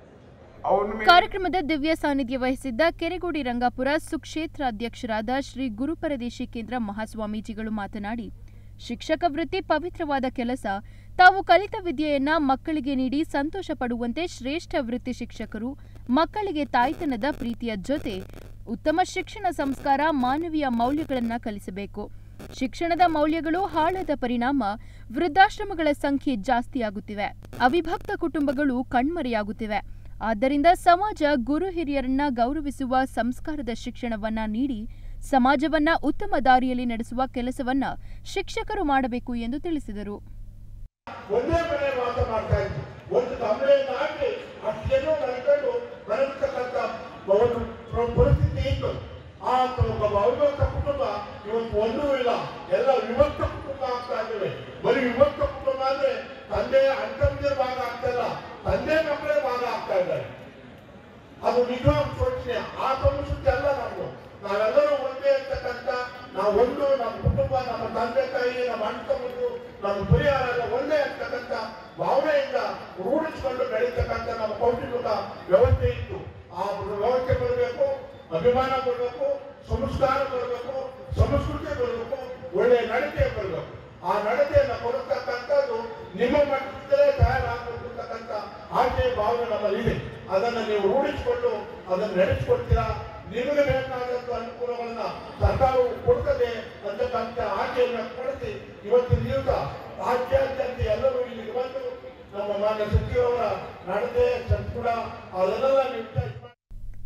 ಅವನ ಕಾರ್ಯಕ್ರಮದ ದಿವ್ಯ ಸಾನ್ನಿಧ್ಯ ವಹಿಸಿದ್ದ ಕೆರೆಗೋಡಿ ರಂಗಾಪುರ ಸುಕ್ಷೇತ್ರ ಅಧ್ಯಕ್ಷರಾದ ಶ್ರೀ ಗುರುಪರದೇಶಿ ಕೇಂದ್ರ ಮಹಾಸ್ವಾಮೀಜಿಗಳು ಮಾತನಾಡಿ ಶಿಕ್ಷಕ ವೃತ್ತಿ ಪವಿತ್ರವಾದ ಕೆಲಸ ತಾವು ಕಲಿತ ವಿದ್ಯೆಯನ್ನ ಮಕ್ಕಳಿಗೆ ನೀಡಿ ಸಂತೋಷ ಪಡುವಂತೆ ಶ್ರೇಷ್ಠ ವೃತ್ತಿ ಶಿಕ್ಷಕರು ಮಕ್ಕಳಿಗೆ ತಾಯ್ತನದ ಪ್ರೀತಿಯ ಜೊತೆ ಉತ್ತಮ ಶಿಕ್ಷಣ ಸಂಸ್ಕಾರ ಮಾನವೀಯ ಮೌಲ್ಯಗಳನ್ನ ಕಲಿಸಬೇಕು ಶಿಕ್ಷಣದ ಮೌಲ್ಯಗಳು ಹಾಳಾದ ಪರಿಣಾಮ ವೃದ್ಧಾಶ್ರಮಗಳ ಸಂಖ್ಯೆ ಜಾಸ್ತಿಯಾಗುತ್ತಿವೆ ಅವಿಭಕ್ತ ಕುಟುಂಬಗಳು ಕಣ್ಮರೆಯಾಗುತ್ತಿವೆ ಆದ್ದರಿಂದ ಸಮಾಜ ಗುರು ಹಿರಿಯರನ್ನ ಗೌರವಿಸುವ ಸಂಸ್ಕಾರದ ಶಿಕ್ಷಣವನ್ನ ನೀಡಿ ಸಮಾಜವನ್ನ ಉತ್ತಮ ದಾರಿಯಲ್ಲಿ ನಡೆಸುವ ಕೆಲಸವನ್ನ ಶಿಕ್ಷಕರು ಮಾಡಬೇಕು ಎಂದು ತಿಳಿಸಿದರು ಒಂದೇ ಮನೆ ವಾಸ ಮಾಡ್ತಾ ಇದ್ವಿ ಒಂದು ಕಮಲೆಯನ್ನು ಹಾಕಿ ಅಷ್ಟು ಜನ ನಡ್ಕೊಂಡು ಬರತಕ್ಕಂಥ ಒಂದು ಪ್ರ- ಪರಿಸ್ಥಿತಿ ಇತ್ತು ಆ ಒಬ್ಬ ಅವಿಭಕ್ತ ಕುಟುಂಬ ಇವತ್ತು ಒಂದೂ ಇಲ್ಲ ಎಲ್ಲ ವಿಭಕ್ತ ಕುಟುಂಬ ಆಗ್ತಾ ಇದ್ದೇವೆ ಬರೀ ವಿಭಕ್ತ ಕುಟುಂಬ ಅಂದ್ರೆ ತಂದೆ ಅಂತಂದೆ ಭಾಗ ಆಗ್ತಾ ಇಲ್ಲ ತಂದೆ ಮಕ್ಕಳೇ ಭಾಗ ಆಗ್ತಾ ಇದ್ದಾರೆ ಅದು ನಿಜವಾದ ಶೋಚನೆ ಆ ಸಂಸ್ಕೃತಿ ಅಲ್ಲ ನಮ್ದು ನಾವೆಲ್ಲರೂ ಒಂದೇ ಅಂತಕ್ಕಂಥ ನಾವು ಒಂದು ನಮ್ಮ ಕುಟುಂಬ ನಮ್ಮ ತಂದೆ ತಾಯಿ ನಮ್ಮ ಅಣ್ಣ ತಮ್ಮಂದ್ರು ನಮ್ಮ ಪರಿಹಾರ ಎಲ್ಲ ಒಂದೇ ಅಂತಕ್ಕಂಥ ಭಾವನೆಯಿಂದ ರೂಢಿಸಿಕೊಂಡು ಬೆಳೀತಕ್ಕಂಥ ನಮ್ಮ ಕೌಟುಂಬಿಕ ವ್ಯವಸ್ಥೆ ಇತ್ತು ಆ ವ್ಯವಸ್ಥೆ ಬರಬೇಕು ಅಭಿಮಾನ ಬರಬೇಕು ಸಂಸ್ಕಾರ ಬರಬೇಕು ಸಂಸ್ಕೃತಿ ಬರಬೇಕು ಒಳ್ಳೆಯ ನಡತೆ ಬರಬೇಕು ಆ ನಡತೆಯನ್ನು ಕೊಡತಕ್ಕಂಥದ್ದು ನಿಮ್ಮ ಮಟ್ಟದಲ್ಲೇ ತಯಾರಾಗಬೇಕು ಅಂತಕ್ಕಂಥ ಆಶಯ ಭಾವನೆ ನಮ್ಮಲ್ಲಿದೆ ಅದನ್ನು ನೀವು ರೂಢಿಸಿಕೊಂಡು ಅದನ್ನು ನಡೆಸಿಕೊಡ್ತೀರಾ ನಿಮಗೆ ಬೇಕಾದಂಥ ಅನುಕೂಲಗಳನ್ನ ಸರ್ಕಾರವು ಕೊಡ್ತದೆ ಅಂತಕ್ಕಂಥ ಆಶೆಯನ್ನು ಕೊಡಿಸಿ ಇವತ್ತಿನ ದಿವಸ ರಾಜ್ಯಾದ್ಯಂತ ಎಲ್ಲರೂ ಇಲ್ಲಿಗೆ ಬಂದು ನಮ್ಮ ಮಾನ್ಯ ಸಚಿವರವರ ನಡತೆ ಸಂಸ್ಕೃತ ಅದನ್ನೆಲ್ಲ ನೀವು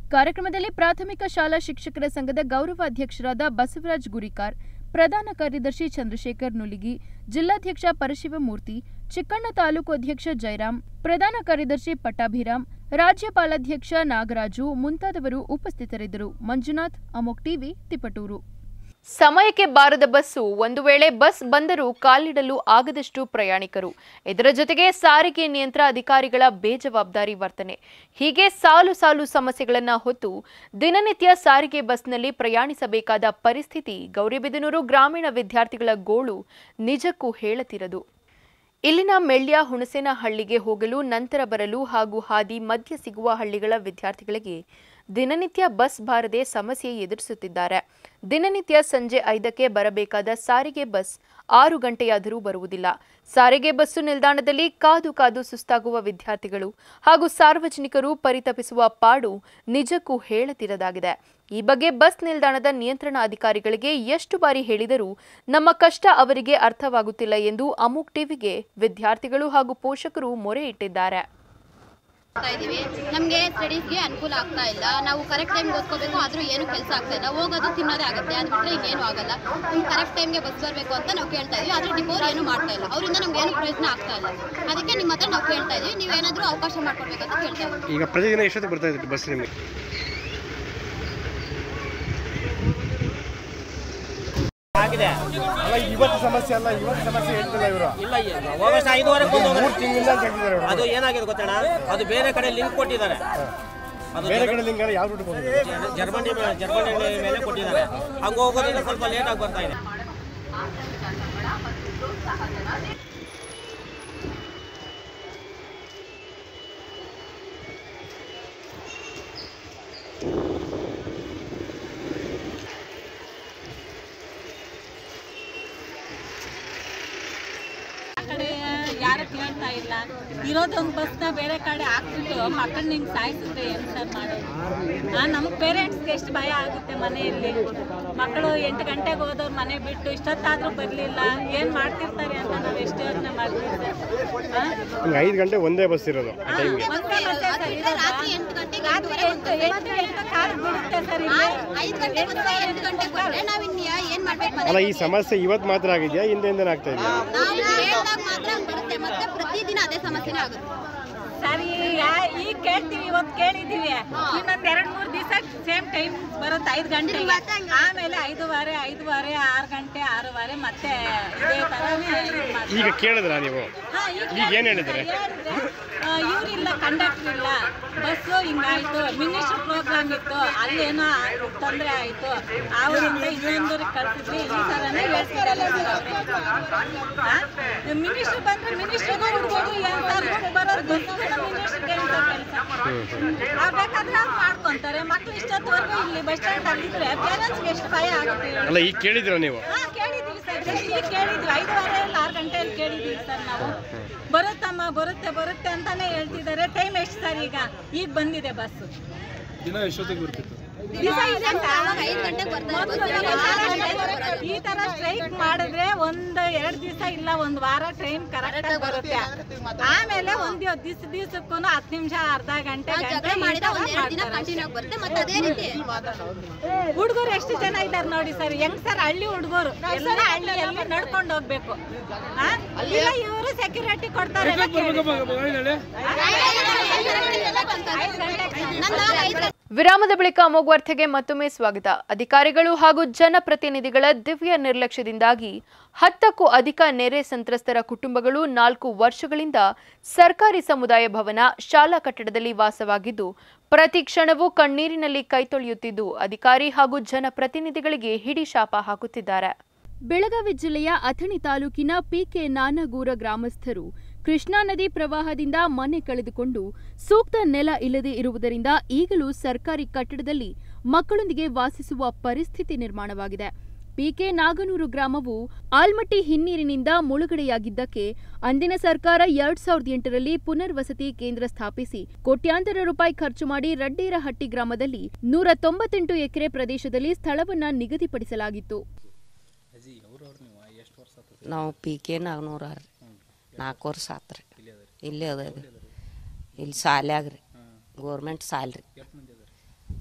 ಕಾರ್ಯಕ್ರಮದಲ್ಲಿ ಪ್ರಾಥಮಿಕ ಶಾಲಾ ಶಿಕ್ಷಕರ ಸಂಘದ ಗೌರವಾಧ್ಯಕ್ಷರಾದ ಬಸವರಾಜ್ ಗುರಿಕಾರ್ ಪ್ರಧಾನ ಕಾರ್ಯದರ್ಶಿ ಚಂದ್ರಶೇಖರ್ ನುಲಿಗಿ ಜಿಲ್ಲಾಧ್ಯಕ್ಷ ಪರಶಿವಮೂರ್ತಿ ಚಿಕ್ಕಣ್ಣ ತಾಲೂಕು ಅಧ್ಯಕ್ಷ ಜಯರಾಮ್ ಪ್ರಧಾನ ಕಾರ್ಯದರ್ಶಿ ಪಟ್ಟಾಭಿರಾಮ್ ರಾಜ್ಯಪಾಲಾಧ್ಯಕ್ಷ ನಾಗರಾಜು ಮುಂತಾದವರು ಉಪಸ್ಥಿತರಿದ್ದರು ಮಂಜುನಾಥ್ ಅಮೋಕ್ ಟಿವಿ ತಿಪಟೂರು ಸಮಯಕ್ಕೆ ಬಾರದ ಬಸ್ಸು ಒಂದು ವೇಳೆ ಬಸ್ ಬಂದರೂ ಕಾಲಿಡಲು ಆಗದಷ್ಟು ಪ್ರಯಾಣಿಕರು ಇದರ ಜೊತೆಗೆ ಸಾರಿಗೆ ನಿಯಂತ್ರ ಅಧಿಕಾರಿಗಳ ಬೇಜವಾಬ್ದಾರಿ ವರ್ತನೆ ಹೀಗೆ ಸಾಲು ಸಾಲು ಸಮಸ್ಯೆಗಳನ್ನು ಹೊತ್ತು ದಿನನಿತ್ಯ ಸಾರಿಗೆ ಬಸ್ನಲ್ಲಿ ಪ್ರಯಾಣಿಸಬೇಕಾದ ಪರಿಸ್ಥಿತಿ ಗೌರಿಬಿದನೂರು ಗ್ರಾಮೀಣ ವಿದ್ಯಾರ್ಥಿಗಳ ಗೋಳು ನಿಜಕ್ಕೂ ಹೇಳತಿರದು ಇಲ್ಲಿನ ಮೆಳ್ಯ ಹುಣಸೇನಹಳ್ಳಿಗೆ ಹೋಗಲು ನಂತರ ಬರಲು ಹಾಗೂ ಹಾದಿ ಮಧ್ಯ ಸಿಗುವ ಹಳ್ಳಿಗಳ ವಿದ್ಯಾರ್ಥಿಗಳಿಗೆ ದಿನನಿತ್ಯ ಬಸ್ ಬಾರದೆ ಸಮಸ್ಯೆ ಎದುರಿಸುತ್ತಿದ್ದಾರೆ ದಿನನಿತ್ಯ ಸಂಜೆ ಐದಕ್ಕೆ ಬರಬೇಕಾದ ಸಾರಿಗೆ ಬಸ್ ಆರು ಗಂಟೆಯಾದರೂ ಬರುವುದಿಲ್ಲ ಸಾರಿಗೆ ಬಸ್ಸು ನಿಲ್ದಾಣದಲ್ಲಿ ಕಾದು ಕಾದು ಸುಸ್ತಾಗುವ ವಿದ್ಯಾರ್ಥಿಗಳು ಹಾಗೂ ಸಾರ್ವಜನಿಕರು ಪರಿತಪಿಸುವ ಪಾಡು ನಿಜಕ್ಕೂ ಹೇಳತಿರದಾಗಿದೆ ಈ ಬಗ್ಗೆ ಬಸ್ ನಿಲ್ದಾಣದ ನಿಯಂತ್ರಣ ಅಧಿಕಾರಿಗಳಿಗೆ ಎಷ್ಟು ಬಾರಿ ಹೇಳಿದರೂ ನಮ್ಮ ಕಷ್ಟ ಅವರಿಗೆ ಅರ್ಥವಾಗುತ್ತಿಲ್ಲ ಎಂದು ಅಮುಕ್ ಟಿವಿಗೆ ವಿದ್ಯಾರ್ಥಿಗಳು ಹಾಗೂ ಪೋಷಕರು ಮೊರೆ ಇಟ್ಟಿದ್ದಾರೆ ಮಾಡ್ತಾ ಇದೀವಿ ನಮಗೆ ಸ್ಟಡೀಸ್ಗೆ ಅನುಕೂಲ ಆಗ್ತಾ ಇಲ್ಲ ನಾವು ಕರೆಕ್ಟ್ ಟೈಮ್ಗೆ ಓದ್ಕೋಬೇಕು ಆದರೂ ಏನು ಕೆಲಸ ಆಗ್ತಾ ಇಲ್ಲ ಹೋಗೋದು ತಿನ್ನೋದೇ ಆಗುತ್ತೆ ಅದು ಬಿಟ್ಟರೆ ಇನ್ನೇನು ಆಗಲ್ಲ ನಮ್ಗೆ ಕರೆಕ್ಟ್ ಟೈಮ್ಗೆ ಬಸ್ ಬರಬೇಕು ಅಂತ ನಾವು ಕೇಳ್ತಾ ಇದೀವಿ ಆದರೆ ಡಿಪೋರ್ ಏನು ಮಾಡ್ತಾ ಇಲ್ಲ ಅವರಿಂದ ನಮ್ಗೆ ಏನು ಪ್ರಯೋಜನ ಆಗ್ತಾ ಇಲ್ಲ ಅದಕ್ಕೆ ನಿಮ್ಮ ಹತ್ರ ನಾವು ಕೇಳ್ತಾ ಇದೀವಿ ನೀವೇನಾದರೂ ಅವಕಾಶ ಮಾಡ್ಕೊಡ್ಬೇಕಂತ ಕೇಳ್ತಾ ಇದ್ದೀವಿ ಈಗ ಪ್ರತಿದಿನ ಎಷ್ಟೊತ್ತಿಗೆ ಬರ್ತಾ ಇತ್ತು ಬಸ್ ನಿಮಗೆ ಆಗಿದೆ ಅಲ್ಲ ಇವತ್ತು ಸಮಸ್ಯೆ ಅಲ್ಲ ಇವತ್ತು ಸಮಸ್ಯೆ ಹೇಳ್ತಿಲ್ಲ ಇವರು ಇಲ್ಲ ಹೋಗೋಷ್ಟು ಐದುವರೆಗೆ ಬಂದು ಮೂರು ತಿಂಗಳಿಂದ ಅಂತ ಹೇಳ್ತಿದ್ದಾರೆ ಇವ್ರು. ಅದು ಏನಾಗಿದೆ ಗೊತ್ತಣ್ಣ ಅದು ಬೇರೆ ಕಡೆ ಲಿಂಕ್ ಕೊಟ್ಟಿದ್ದಾರೆ ಅದು ಬೇರೆ ಜರ್ಮ- ಕಡೆ ಲಿಂಕ್ ಯಾವ ರೂಟ್ ಹೋಗಿದೆ ಜರ್ಮನಿ ಮೇಲೆ- ಜರ್ಮನಿ ಮೇಲೆ ಕೊಟ್ಟಿದ್ದಾರೆ ಹಂಗೆ ಹೋಗೋದ್ರಿಂದ ಸ್ವಲ್ಪ ಲೇಟ್ ಆಗಿ ಬರ್ತಾ ಇದೆ ಆ ಕಡೆ ಯಾರು ಕೇಳ್ತಾ ಇಲ್ಲ ಇರೋದೊಂದು ಬಸ್ನ ಬೇರೆ ಕಡೆ ಹಾಕ್ಬಿಟ್ಟು ಮಕ್ಕಳನ್ನ ಹಿಂಗೆ ಸಾಯಿಸಿದ್ರೆ ಏನು ಸರ್ ಮಾಡೋದು ಆ, ನಮ್ಮ ಪೇರೆಂಟ್ಸ್ಗೆ ಎಷ್ಟು ಭಯ ಆಗುತ್ತೆ ಮನೆಯಲ್ಲಿ ಮಕ್ಕಳು ಎಂಟು ಗಂಟೆಗೆ ಹೋದವ್ರು ಮನೆ ಬಿಟ್ಟು ಇಷ್ಟೊತ್ತಾದರೂ ಬರಲಿಲ್ಲ ಏನು ಮಾಡ್ತಿರ್ತಾರೆ ಅಂತ ನಾವು ಎಷ್ಟು ಯೋಚನೆ ಮಾಡ್ತೀವಿ ಸರ್ ಆ? ಹಂಗೆ ಐದು ಗಂಟೆ ಒಂದೇ ಬಸ್ ಇರೋದು ಆ ಟೈಮ್ಗೆ ಒಂದೇ ಬಸ್ಸೇ ಸರ್ ಇರೋದು. ರಾತ್ರಿ ಎಂಟು ಎಂಟು ಎಂಟು ಕಾರ್ ಬಿಡುತ್ತೆ ಸರ್ ಇಲ್ಲಿ ಐದು ಗಂಟೆ ಬಂದ್ರೆ ಎಂಟು ಗಂಟೆಗೆ ಬಂದರೆ ನಾವು ಇನ್ನು ಏನು ಮಾಡ್ಬೇಕು ಅಲ್ಲ ಈ ಸಮಸ್ಯೆ ಇವತ್ತು ಮಾತ್ರ ಆಗಿದೆಯಾ ಹಿಂದೆ ಹಿಂದೆ ಆಗ್ತಾ ಇದೆಯಾ ನಾವು ಹೇಳ್ದಾಗ ಮಾತ್ರ ಹಂಗ್ ಬರುತ್ತೆ ಮತ್ತೆ ಪ್ರತಿದಿನ ಅದೇ ಸಮಸ್ಯೆನೇ ಆಗುತ್ತೆ ಸರಿ ಯಾ- ಈಗ ಕೇಳ್ತೀವಿ ಇವತ್ತು ಕೇಳಿದೀವಿ ಇನ್ನೊಂದ್ ಎರಡ್ ಮೂರ್ ದಿವಸ ಸೇಮ್ ಟೈಮ್ ಬರುತ್ತೆ ಐದು ಗಂಟೆಗೆ ಆಮೇಲೆ ಐದುವರೆ ಐದುವರೆ ಆರು ಗಂಟೆ ಆರೂವರೆ ಮತ್ತೆ ಇದೇ ತರನೇ ಇದ್ ಮಾಡ್ತಾರೆ. ಈಗ ಕೇಳಿದ್ರಾ ನೀವು ಹಾ, ಈಗ ಈಗ ಏನು ಹೇಳಿದ್ರೆ ಇವ್ರಿಲ್ಲ ಕಂಡಕ್ಟರ್ ಇಲ್ಲ ಬಸ್ಸು ಹಿಂಗಾಯ್ತು ಮಿನಿಸ್ಟರ್ ಪ್ರೋಗ್ರಾಮ್ ಇತ್ತು ಅಲ್ಲೇನೋ ತೊಂದರೆ ಆಯ್ತು ಅವರಿಂದ ಇನ್ನೊಂದೂರಿಗೆ ಕಳ್ಸಿದ್ವಿ ಈ ಥರನೇ ಹೇಳ್ತಿರಲ್ಲ ಮಿನಿಸ್ಟರ್ ಬಂದ್ರೆ ಮಿನಿಸ್ಟರ್ಗೂ ಹುಡ್ಬೋದು ಏನ್ ಸರ್ ಬರೋದು ಬಸ್ಸುಗಳ ಮಿನಿಸ್ಟರ್ಗೆ ಏನ್ ಸರ್ ಕೆಲಸ ಅವ್ರು ಬೇಕಾದ್ರೆ ಅವ್ರು ಮಾಡ್ಕೊಂತಾರೆ ಮಕ್ಳು ಇಷ್ಟೊತ್ತವರೆಗೂ ಇಲ್ಲಿ ಬಸ್ ಸ್ಟ್ಯಾಂಡ್ ಆಗಿದ್ರೆ ಪೇರೆಂಟ್ಸ್ಗೆ ಎಷ್ಟು ಭಯ ಆಗುತ್ತೆ ಹೇಳಿ? ಅಲ್ಲ ಈಗ ಕೇಳಿದ್ರ ನೀವು ಹಾ ಕೇಳಿದೀವಿ ಸರ್ just ಈಗ ಕೇಳಿದ್ವಿ ಐದುವರೆ ಇಲ್ಲ ಆರು ಗಂಟೆಯಲ್ಲಿ ಕೇಳಿದೀವಿ ಸರ್ ನಾವು ಬರುತ್ತಮ್ಮ ಬರುತ್ತೆ ಬರುತ್ತೆ ಅಂತಾನೆ ಹೇಳ್ತಿದ್ದಾರೆ ಟೈಮ್ ಎಷ್ಟು ಸರ್ ಈಗ ಈಗ ಬಂದಿದೆ ಬಸ್ಸು ದಿನ ಎಷ್ಟೊತ್ತಿಗೆ ಬರ್ತಿತ್ತು ದಿವಸ ಇದೆ ಸರ್. ಅವಾಗ ಐದು ಗಂಟೆಗೆ ಬರ್ತಾರೆ ಮೊದ್ಲು ಈ ತರ ಸ್ಟ್ರೈಕ್ ಮಾಡಿದ್ರೆ ಒಂದು ಎರಡು ದಿವಸ ಇಲ್ಲ ಒಂದು ವಾರ ಟ್ರೈನ್ ಕರೆಕ್ಟ್ ಬರುತ್ತೆ ಆಮೇಲೆ ಒಂದ್ ದಿವಸ ದಿವಸಕ್ಕೂ ಹತ್ತು ನಿಮಿಷ ಅರ್ಧ ಗಂಟೆ ನಾವು ಗಂಟೆ ಜಗಳ ಈ ಮಾಡಿದ್ರೆ ತರ ಒಂದ್ ಎರಡು ದಿನ ಮಾಡ್ತಾರೆ ಕಂಟಿನ್ಯೂ ಆಗಿ ಬರುತ್ತೆ ಮತ್ತೆ ಅದೇ ರೀತಿ ಹುಡುಗರು ಎಷ್ಟು ಜನ ಇದ್ದಾರೆ ನೋಡಿ ಸರ್ ಹೆಂಗ್ ಸರ್ ಹಳ್ಳಿ ಹುಡುಗರು ಎಲ್ಲ ಹಳ್ಳಿಯಲ್ಲಿ ನಡ್ಕೊಂಡು ಹೋಗ್ಬೇಕು ಆ? ಇಲ್ಲ ಇವರು ಸೆಕ್ಯೂರಿಟಿ ಕೊಡ್ತಾರೆ ಎಲ್ಲ ಕೇಳಿ. ಐದು ಗಂಟೆಗೆ ವಿರಾಮದ ಬಳಿಕ ಅಮೋಘ್ ವಾರ್ತೆಗೆ ಮತ್ತೊಮ್ಮೆ ಸ್ವಾಗತ ಅಧಿಕಾರಿಗಳು ಹಾಗೂ ಜನಪ್ರತಿನಿಧಿಗಳ ದಿವ್ಯ ನಿರ್ಲಕ್ಷ್ಯದಿಂದಾಗಿ ಹತ್ತಕ್ಕೂ ಅಧಿಕ ನೆರೆ ಸಂತ್ರಸ್ತರ ಕುಟುಂಬಗಳು ನಾಲ್ಕು ವರ್ಷಗಳಿಂದ ಸರ್ಕಾರಿ ಸಮುದಾಯ ಭವನ ಶಾಲಾ ಕಟ್ಟಡದಲ್ಲಿ ವಾಸವಾಗಿದ್ದು ಪ್ರತಿ ಕ್ಷಣವೂ ಕಣ್ಣೀರಿನಲ್ಲಿ ಕೈತೊಳೆಯುತ್ತಿದ್ದು ಅಧಿಕಾರಿ ಹಾಗೂ ಜನಪ್ರತಿನಿಧಿಗಳಿಗೆ ಹಿಡಿಶಾಪ ಹಾಕುತ್ತಿದ್ದಾರೆ ಬೆಳಗಾವಿ ಜಿಲ್ಲೆಯ ಅಥಣಿ ತಾಲೂಕಿನ ಪಿಕೆ ನಾನಗೂರ ಗ್ರಾಮಸ್ಥರು ಕೃಷ್ಣಾ ನದಿ ಪ್ರವಾಹದಿಂದ ಮನೆ ಕಳೆದುಕೊಂಡು ಸೂಕ್ತ ನೆಲ ಇಲ್ಲದೆ ಇರುವುದರಿಂದ ಈಗಲೂ ಸರ್ಕಾರಿ ಕಟ್ಟಡದಲ್ಲಿ ಮಕ್ಕಳೊಂದಿಗೆ ವಾಸಿಸುವ ಪರಿಸ್ಥಿತಿ ನಿರ್ಮಾಣವಾಗಿದೆ ಪಿಕೆ ನಾಗನೂರು ಗ್ರಾಮವು ಆಲ್ಮಟ್ಟಿ ಹಿನ್ನೀರಿನಿಂದ ಮುಳುಗಡೆಯಾಗಿದ್ದಕ್ಕೆ ಅಂದಿನ ಸರ್ಕಾರ ಎರಡ್ ಸಾವಿರದ ಎಂಟರಲ್ಲಿ ಪುನರ್ವಸತಿ ಕೇಂದ್ರ ಸ್ಥಾಪಿಸಿ ಕೋಟ್ಯಾಂತರ ರೂಪಾಯಿ ಖರ್ಚು ಮಾಡಿ ರಡ್ಡೇರಹಟ್ಟಿ ಗ್ರಾಮದಲ್ಲಿ ನೂರ ತೊಂಬತ್ತೆಂಟು ಎಕರೆ ಪ್ರದೇಶದಲ್ಲಿ ಸ್ಥಳವನ್ನ ನಿಗದಿಪಡಿಸಲಾಗಿತ್ತು ನಾವು ಪಿ ಕೆ ನಾಗ್ನೂರ ರೀ ನಾಲ್ಕು ವರ್ಷ ಆತ್ರಿ ಇಲ್ಲೇ ಅದ ಇದು. ಇಲ್ಲಿ ಸಾಲ್ಯಾಗ ರೀ ಗೋರ್ಮೆಂಟ್ ಸಾಲ್ ರೀ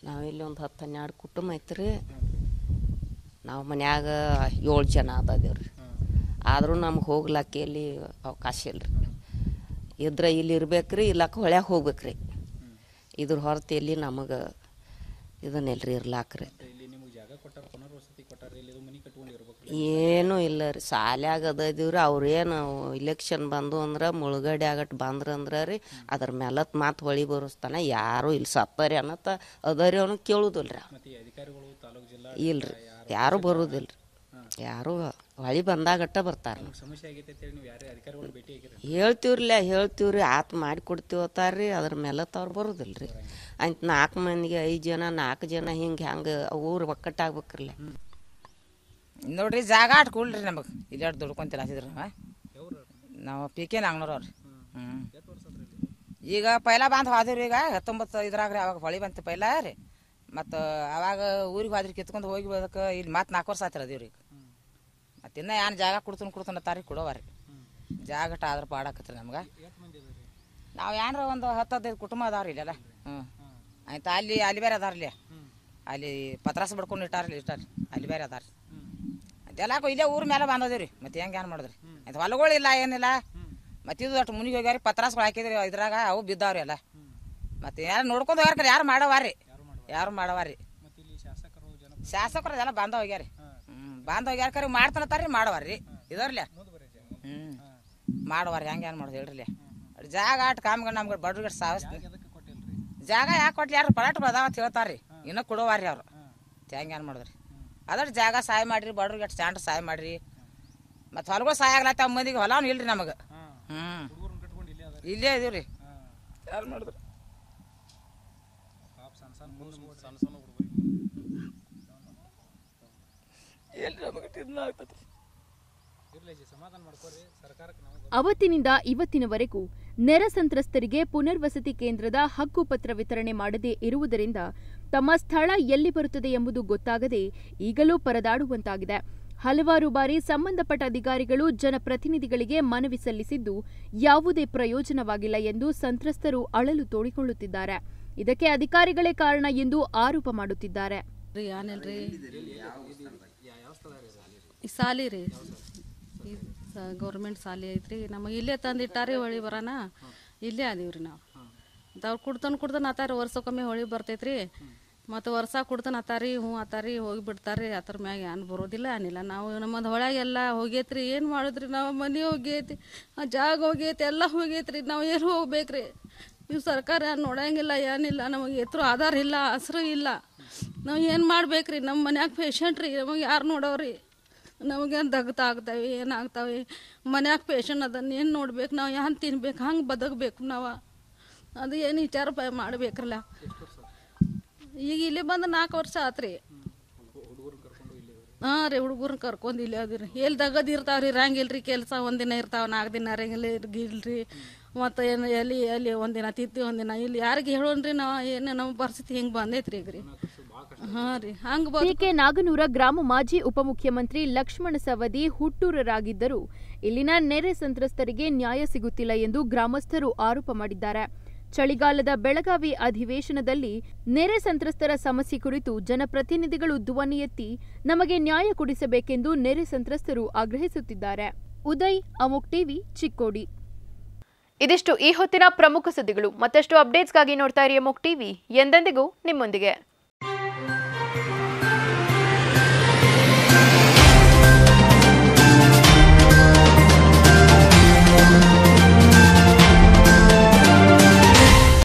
ನಾವಿಲ್ಲಿ ಒಂದು ಹತ್ತು ಹನ್ನೆರಡು ಕುಟುಂಬ ಐತ್ರಿ ನಾವು ಮನ್ಯಾಗ ಏಳು ಜನ ಅದಾದೇವ್ ರೀ ಆದರೂ ನಮ್ಗೆ ಹೋಗ್ಲಕ್ಕ ಎಲ್ಲಿ ಅವಕಾಶ ಇಲ್ಲ ರೀ ಇದ್ರೆ ಇಲ್ಲಿ ಇರ್ಬೇಕ್ರಿ ಇಲ್ಲಕ್ಕ ಹೊಳ್ಯಾಗ ಹೋಗ್ಬೇಕ್ರಿ ಇದ್ರ ಹೊರತು ಎಲ್ಲಿ ನಮಗೆ ಇದನ್ನೆಲ್ರಿ ಇರ್ಲಾಕ್ರಿ ಇಲ್ಲಿ ನಿಮಗೆ ಜಾಗ ಕೊಟ್ಟಾರ ಪುನರ್ವಸತಿ ಕೊಟ್ಟಾರ ಇಲ್ಲಿ ಮನೆ ಕಟ್ಕೊಂಡು ಇರ್ಬೇಕು ಏನೂ ಇಲ್ಲ ರೀ ಶಾಲ್ಯಾಗ ಅದೀವ್ರಿ ಅವ್ರೇನು ಇಲೆಕ್ಷನ್ ಬಂದು ಅಂದ್ರೆ ಮುಳುಗಡೆ ಆಗಟ್ ಬಂದ್ರ ಅಂದ್ರೆ ರೀ ಅದ್ರ ಮೇಲತ್ ಮಾತು ಹೊಳಿ ಬರೋಸ್ತಾನ ಯಾರೂ ಇಲ್ಲಿ ಸತ್ತರಿ ಅನ್ನತ್ತ ಅದರಿ ಅವನು ಕೇಳುದಿಲ್ಲ ರೀ ಮತ್ತೆ ಈ ಅಧಿಕಾರಿಗಳು ತಾಲೂಕು ಜಿಲ್ಲಾ ಇಲ್ರಿ ಯಾರು ಬರುದಿಲ್ಲ ರೀ ಯಾರು ಹೊಳಿ ಬಂದಾಗಟ್ಟ ಬರ್ತಾರ ನಿಮ್ಗೆ ಸಮಸ್ಯೆ ಆಗೈತೆ ಅಂತೇಳಿ ನೀವು ಯಾರೇ ಅಧಿಕಾರಿಗಳು ಭೇಟಿ ಆಗಿರ ಹೇಳ್ತೀವ್ರಲ್ಲ ಹೇಳ್ತೀವ್ರಿ ಆತ್ ಮಾಡಿ ಕೊಡ್ತೀವಿ ಅತ್ತಾರ್ರಿ ಅದ್ರ ಮೇಲತ್ ಅವ್ರು ಬರುದಿಲ್ಲ ರೀ ಅಂತ ನಾಲ್ಕು ಮಂದಿಗೆ ಐದು ಜನ ನಾಲ್ಕು ಜನ ಹಿಂಗೆ ಹೆಂಗೆ ಊರು ಒಕ್ಕಟ್ಟಾಗ್ಬೇಕ್ರಲ್ಲ ನೋಡ್ರಿ ಜಾಗ ಆಟ್ ಕೊಡ್ರಿ ನಮಗೆ ಇಲ್ಲಿ ಆಟ್ ದುಡ್ಕೊಂತಿಲ್ಲ ಹಸಿದ್ರು ನಾವು ಪಿ ಕೆ ನಾಗ್ನೂರವ್ರಿ ಹ್ಞೂ ಈಗ ಪೈಲ ಬಂದು ಹೋದಿವ್ರಿ ಈಗ ಹತ್ತೊಂಬತ್ತು ಇದ್ರಾಗ ರೀ ಅವಾಗ ಹೊಳಿ ಬಂತು ಪೈಲ ರೀ ಮತ್ತು ಅವಾಗ ಊರಿಗೆ ಹೋದ್ರಿ ಕಿತ್ಕೊಂಡು ಹೋಗಿ ಬದಕ್ಕೆ ಇಲ್ಲಿ ಮತ್ತೆ ನಾಲ್ಕು ವರ್ಷ ಆತಿರ ಅದೀವ್ರಿ ಈಗ ಮತ್ತು ಇನ್ನೂ ಏನು ಜಾಗ ಕೊಡ್ತಾನೆ ಕೊಡ್ತಾನೆ ತಾರೀಕು ಕೊಡೋವಾರಿ ಜಾಗಟ ಆದ್ರೆ ಪಾಡಾಕತ್ರಿ ನಮ್ಗೆ ನಾವು ಏನಾರ ಒಂದು ಹತ್ತು ಹದಿನೈದು ಕುಟುಂಬ ಅದಾವ್ರಿ ಇಲ್ಲೆಲ್ಲ ಹ್ಞೂ ಆಯ್ತು ಅಲ್ಲಿ ಅಲ್ಲಿ ಬೇರೆ ಅದಾರ್ಲಿ ಅಲ್ಲಿ ಪತ್ರಾಸ ಬಡ್ಕೊಂಡು ಇಟ್ಟಾರ್ಲಿ ಇಟ್ಟಾರಿ ಅಲ್ಲಿ ಬೇರೆ ಅದಾರ ಅದೆಲ್ಲ ಇಲ್ಲೇ ಊರ ಮೇಲೆ ಬಂದದೇವ್ರಿ ಮತ್ತೆ ಹೆಂಗೆ ಏನು ಮಾಡಿದ್ರಿ ಆಯ್ತು ಹೊಲಗಳಿಲ್ಲ ಏನಿಲ್ಲ ಮತ್ತೆ ಇದು ಅಷ್ಟು ಮುನಿಗೆ ಹೋಗ್ಯಾರಿ ಪತ್ರಾಸ್ಗಳು ಹಾಕಿದ್ರಿ ಇದ್ರಾಗ ಅವು ಬಿದ್ದಾವ್ರಿ ಎಲ್ಲ ಮತ್ತೆ ಯಾರು ನೋಡ್ಕೊಂಡು ಹೋಗ್ಯಾರ ಯಾರು ಮಾಡವಾರಿ ಯಾರು ಮಾಡವಾರಿ ಶಾಸಕರು ಅದೆಲ್ಲ ಬಂದ ಹೋಗ್ಯಾರಿ ಹ್ಞೂ ಬಂದ ಹೋಗ್ಯಾರ ಕರೆ ಮಾಡ್ತಾನತ್ತಾರಿ ಮಾಡವಾರಿ ಇದರ್ಲೆ ಹ್ಞೂ ಮಾಡವಾರಿ ಹೆಂಗೆ ಏನು ಮಾಡೋದು ಹೇಳ್ರಿ ಜಾಗ ಆಟ ಕಾಮ್ಗಳು ನಮ್ಗೆ ಬಡ್ರಿಗೆ ಸಾವಸ್ತಿ ಜಾಗ ಯಾಕೆ ಕೊಟ್ಲಿ ಯಾರು ಪಲಾಟ್ ಬದಾವ ಅಂತ ಹೇಳ್ತಾರ್ರಿ ಇನ್ನೂ ಕೊಡೋವಾರಿ ಅವ್ರು ಹೆಂಗೆ ಏನು ಮಾಡಿದ್ರಿ ಅದ್ರ ಜಾಗ ಸಹಾಯ ಮಾಡ್ರಿ ಬಡ್ರಿಗೆ ಎಷ್ಟು ಚಾಂಡ್ ಸಹಾಯ ಮಾಡ್ರಿ ಮತ್ತು ಹೊಲಗಳು ಸಹಾಯ ಆಗ್ಲತ್ತ ಮಂದಿಗೆ ಹೊಲನೂ ಇಲ್ರಿ ನಮಗೆ ಹ್ಞೂ ಇಲ್ಲೇ ಇದೀವಿ ರೀ ಯಾರು ಮಾಡಿದ್ರಿ ಎಲ್ಲಿ ನಮಗೆ ತಿನ್ನ ಆಗ್ತೈತಿ ಸಮಾಧಾನ ಮಾಡ್ಕೊರಿ ಸರ್ಕಾರಕ್ಕೆ ನಾವು ಅವತ್ತಿನಿಂದ ಇವತ್ತಿನವರೆಗೂ ನೆರೆ ಸಂತ್ರಸ್ತರಿಗೆ ಪುನರ್ವಸತಿ ಕೇಂದ್ರದ ಹಕ್ಕುಪತ್ರ ವಿತರಣೆ ಮಾಡದೇ ಇರುವುದರಿಂದ ತಮ್ಮ ಸ್ಥಳ ಎಲ್ಲಿ ಬರುತ್ತದೆ ಎಂಬುದು ಗೊತ್ತಾಗದೆ ಈಗಲೂ ಪರದಾಡುವಂತಾಗಿದೆ ಹಲವಾರು ಬಾರಿ ಸಂಬಂಧಪಟ್ಟ ಅಧಿಕಾರಿಗಳು ಜನಪ್ರತಿನಿಧಿಗಳಿಗೆ ಮನವಿ ಸಲ್ಲಿಸಿದ್ದು ಯಾವುದೇ ಪ್ರಯೋಜನವಾಗಿಲ್ಲ ಎಂದು ಸಂತ್ರಸ್ತರು ಅಳಲು ತೋಡಿಕೊಳ್ಳುತ್ತಿದ್ದಾರೆ ಇದಕ್ಕೆ ಅಧಿಕಾರಿಗಳೇ ಕಾರಣ ಎಂದು ಆರೋಪ ಮಾಡುತ್ತಿದ್ದಾರೆ ರೀ ಏನಿಲ್ರಿ ಈ ಸಾಲಿ ರೀ ಈ ಗೌರ್ಮೆಂಟ್ ಸಾಲಿ ಐತ್ರಿ ನಮಗೆ ಇಲ್ಲೇ ತಂದಿಟ್ಟಾರಿ ಹೊಳಿ ಬರೋಣ ಇಲ್ಲೇ ಅದೀವ್ರಿ ನಾವು ಅವ್ರು ಕುಡ್ತಾನೆ ಕುಡ್ತಾನೆ ಆತಾರ ವರ್ಷಕ್ಕೊಮ್ಮೆ ಹೊಳಿ ಬರ್ತೈತ್ರಿ ಮತ್ತು ವರ್ಷ ಕುಡ್ತಾನೆ ಆತಾರಿ ಹ್ಞೂ ಆತಾರಿ ಹೋಗಿ ಬಿಡ್ತಾರ್ರಿ ಅದ್ರ ಮ್ಯಾಗ ಏನು ಬರೋದಿಲ್ಲ ಏನಿಲ್ಲ ನಾವು ನಮ್ಮದು ಹೊಳ್ಯಾಗೆಲ್ಲ ಹೋಗೈತ್ರಿ ಏನು ಮಾಡಿದ್ರಿ ನಾವು ಮನೆ ಹೋಗೈತಿ ಆ ಜಾಗ ಹೋಗೈತಿ ಎಲ್ಲ ಹೋಗೈತ್ರಿ ನಾವು ಏನು ಹೋಗ್ಬೇಕ್ರಿ ನೀವು ಸರ್ಕಾರ ನೋಡಂಗಿಲ್ಲ ಏನಿಲ್ಲ ನಮಗೆ ಎತ್ರು ಆಧಾರ ಇಲ್ಲ ಹಸ್ರು ಇಲ್ಲ ನಾವು ಏನು ಮಾಡ್ಬೇಕ್ರಿ ನಮ್ಮ ಮನ್ಯಾಗ ಪೇಷಂಟ್ ರೀ ನಮಗೆ ಯಾರು ನೋಡೋರಿ ನಮಗೇನು ದಗ್ತ ಆಗ್ತಾವೆ ಏನಾಗ್ತಾವೆ ಮನ್ಯಾಗ ಪೇಷಂಟ್ ಅದನ್ನ ಏನು ನೋಡ್ಬೇಕು ನಾವು ಏನು ತಿನ್ಬೇಕು ಹಂಗೆ ಬದುಕಬೇಕು ನಾವು ಅದು ಏನು ವಿಚಾರ ಪ ಮಾಡ್ಬೇಕ್ರಲ್ಲ ಈಗ ಇಲ್ಲಿ ಬಂದು ನಾಲ್ಕು ವರ್ಷ ಆತ್ರಿ ಹಾಂ ರೀ ಹುಡುಗರ್ನ ಕರ್ಕೊಂಡು ಇಲ್ಲಿ ಅದಿರಿ ಎಲ್ಲಿ ದಗದ್ ಇರ್ತಾವ್ರಿ ಇರಂಗಿಲ್ರಿ ಕೆಲಸ ಒಂದಿನ ಇರ್ತಾವ ನಾಲ್ಕು ದಿನ ಇರಂಗಿಲ್ಲ ಇಲ್ರಿ ಮತ್ತು ಏನು ಎಲ್ಲಿ ಎಲ್ಲಿ ಒಂದಿನ ತಿತ್ತಿ ಒಂದಿನ ಇಲ್ಲಿ ಯಾರಿಗೆ ಹೇಳೋನ್ರಿ ನಾವು ಏನು ನಮ್ಮ ಪರಿಸ್ಥಿತಿ ಹಿಂಗೆ ಬಂದೈತ್ರಿ ಈಗ ರೀ ಹಾಂ ರೀ ಹಂಗೆ ಪಿಕೆ ನಾಗನೂರ ಗ್ರಾಮ ಮಾಜಿ ಉಪಮುಖ್ಯಮಂತ್ರಿ ಲಕ್ಷ್ಮಣ ಸವದಿ ಹುಟ್ಟೂರರಾಗಿದ್ದರೂ ಇಲ್ಲಿನ ನೆರೆ ಸಂತ್ರಸ್ತರಿಗೆ ನ್ಯಾಯ ಸಿಗುತ್ತಿಲ್ಲ ಎಂದು ಗ್ರಾಮಸ್ಥರು ಆರೋಪ ಮಾಡಿದ್ದಾರೆ ಚಳಿಗಾಲದ ಬೆಳಗಾವಿ ಅಧಿವೇಶನದಲ್ಲಿ ನೆರೆ ಸಂತ್ರಸ್ತರ ಸಮಸ್ಯೆ ಕುರಿತು ಜನಪ್ರತಿನಿಧಿಗಳು ಧ್ವನಿ ಎತ್ತಿ ನಮಗೆ ನ್ಯಾಯ ಕೊಡಿಸಬೇಕೆಂದು ನೆರೆ ಸಂತ್ರಸ್ತರು ಆಗ್ರಹಿಸುತ್ತಿದ್ದಾರೆ ಉದಯ್ ಅಮುಕ್ ಟಿವಿ ಚಿಕ್ಕೋಡಿ ಇದಿಷ್ಟು ಈ ಹೊತ್ತಿನ ಪ್ರಮುಖ ಸುದ್ದಿಗಳು ಮತ್ತಷ್ಟು ಅಪ್ಡೇಟ್ಸ್ಗಾಗಿ ನೋಡ್ತಾ ಇರಿ ಅಮುಕ್ ಟಿವಿ ಎಂದೆಂದಿಗೂ ನಿಮ್ಮೊಂದಿಗೆ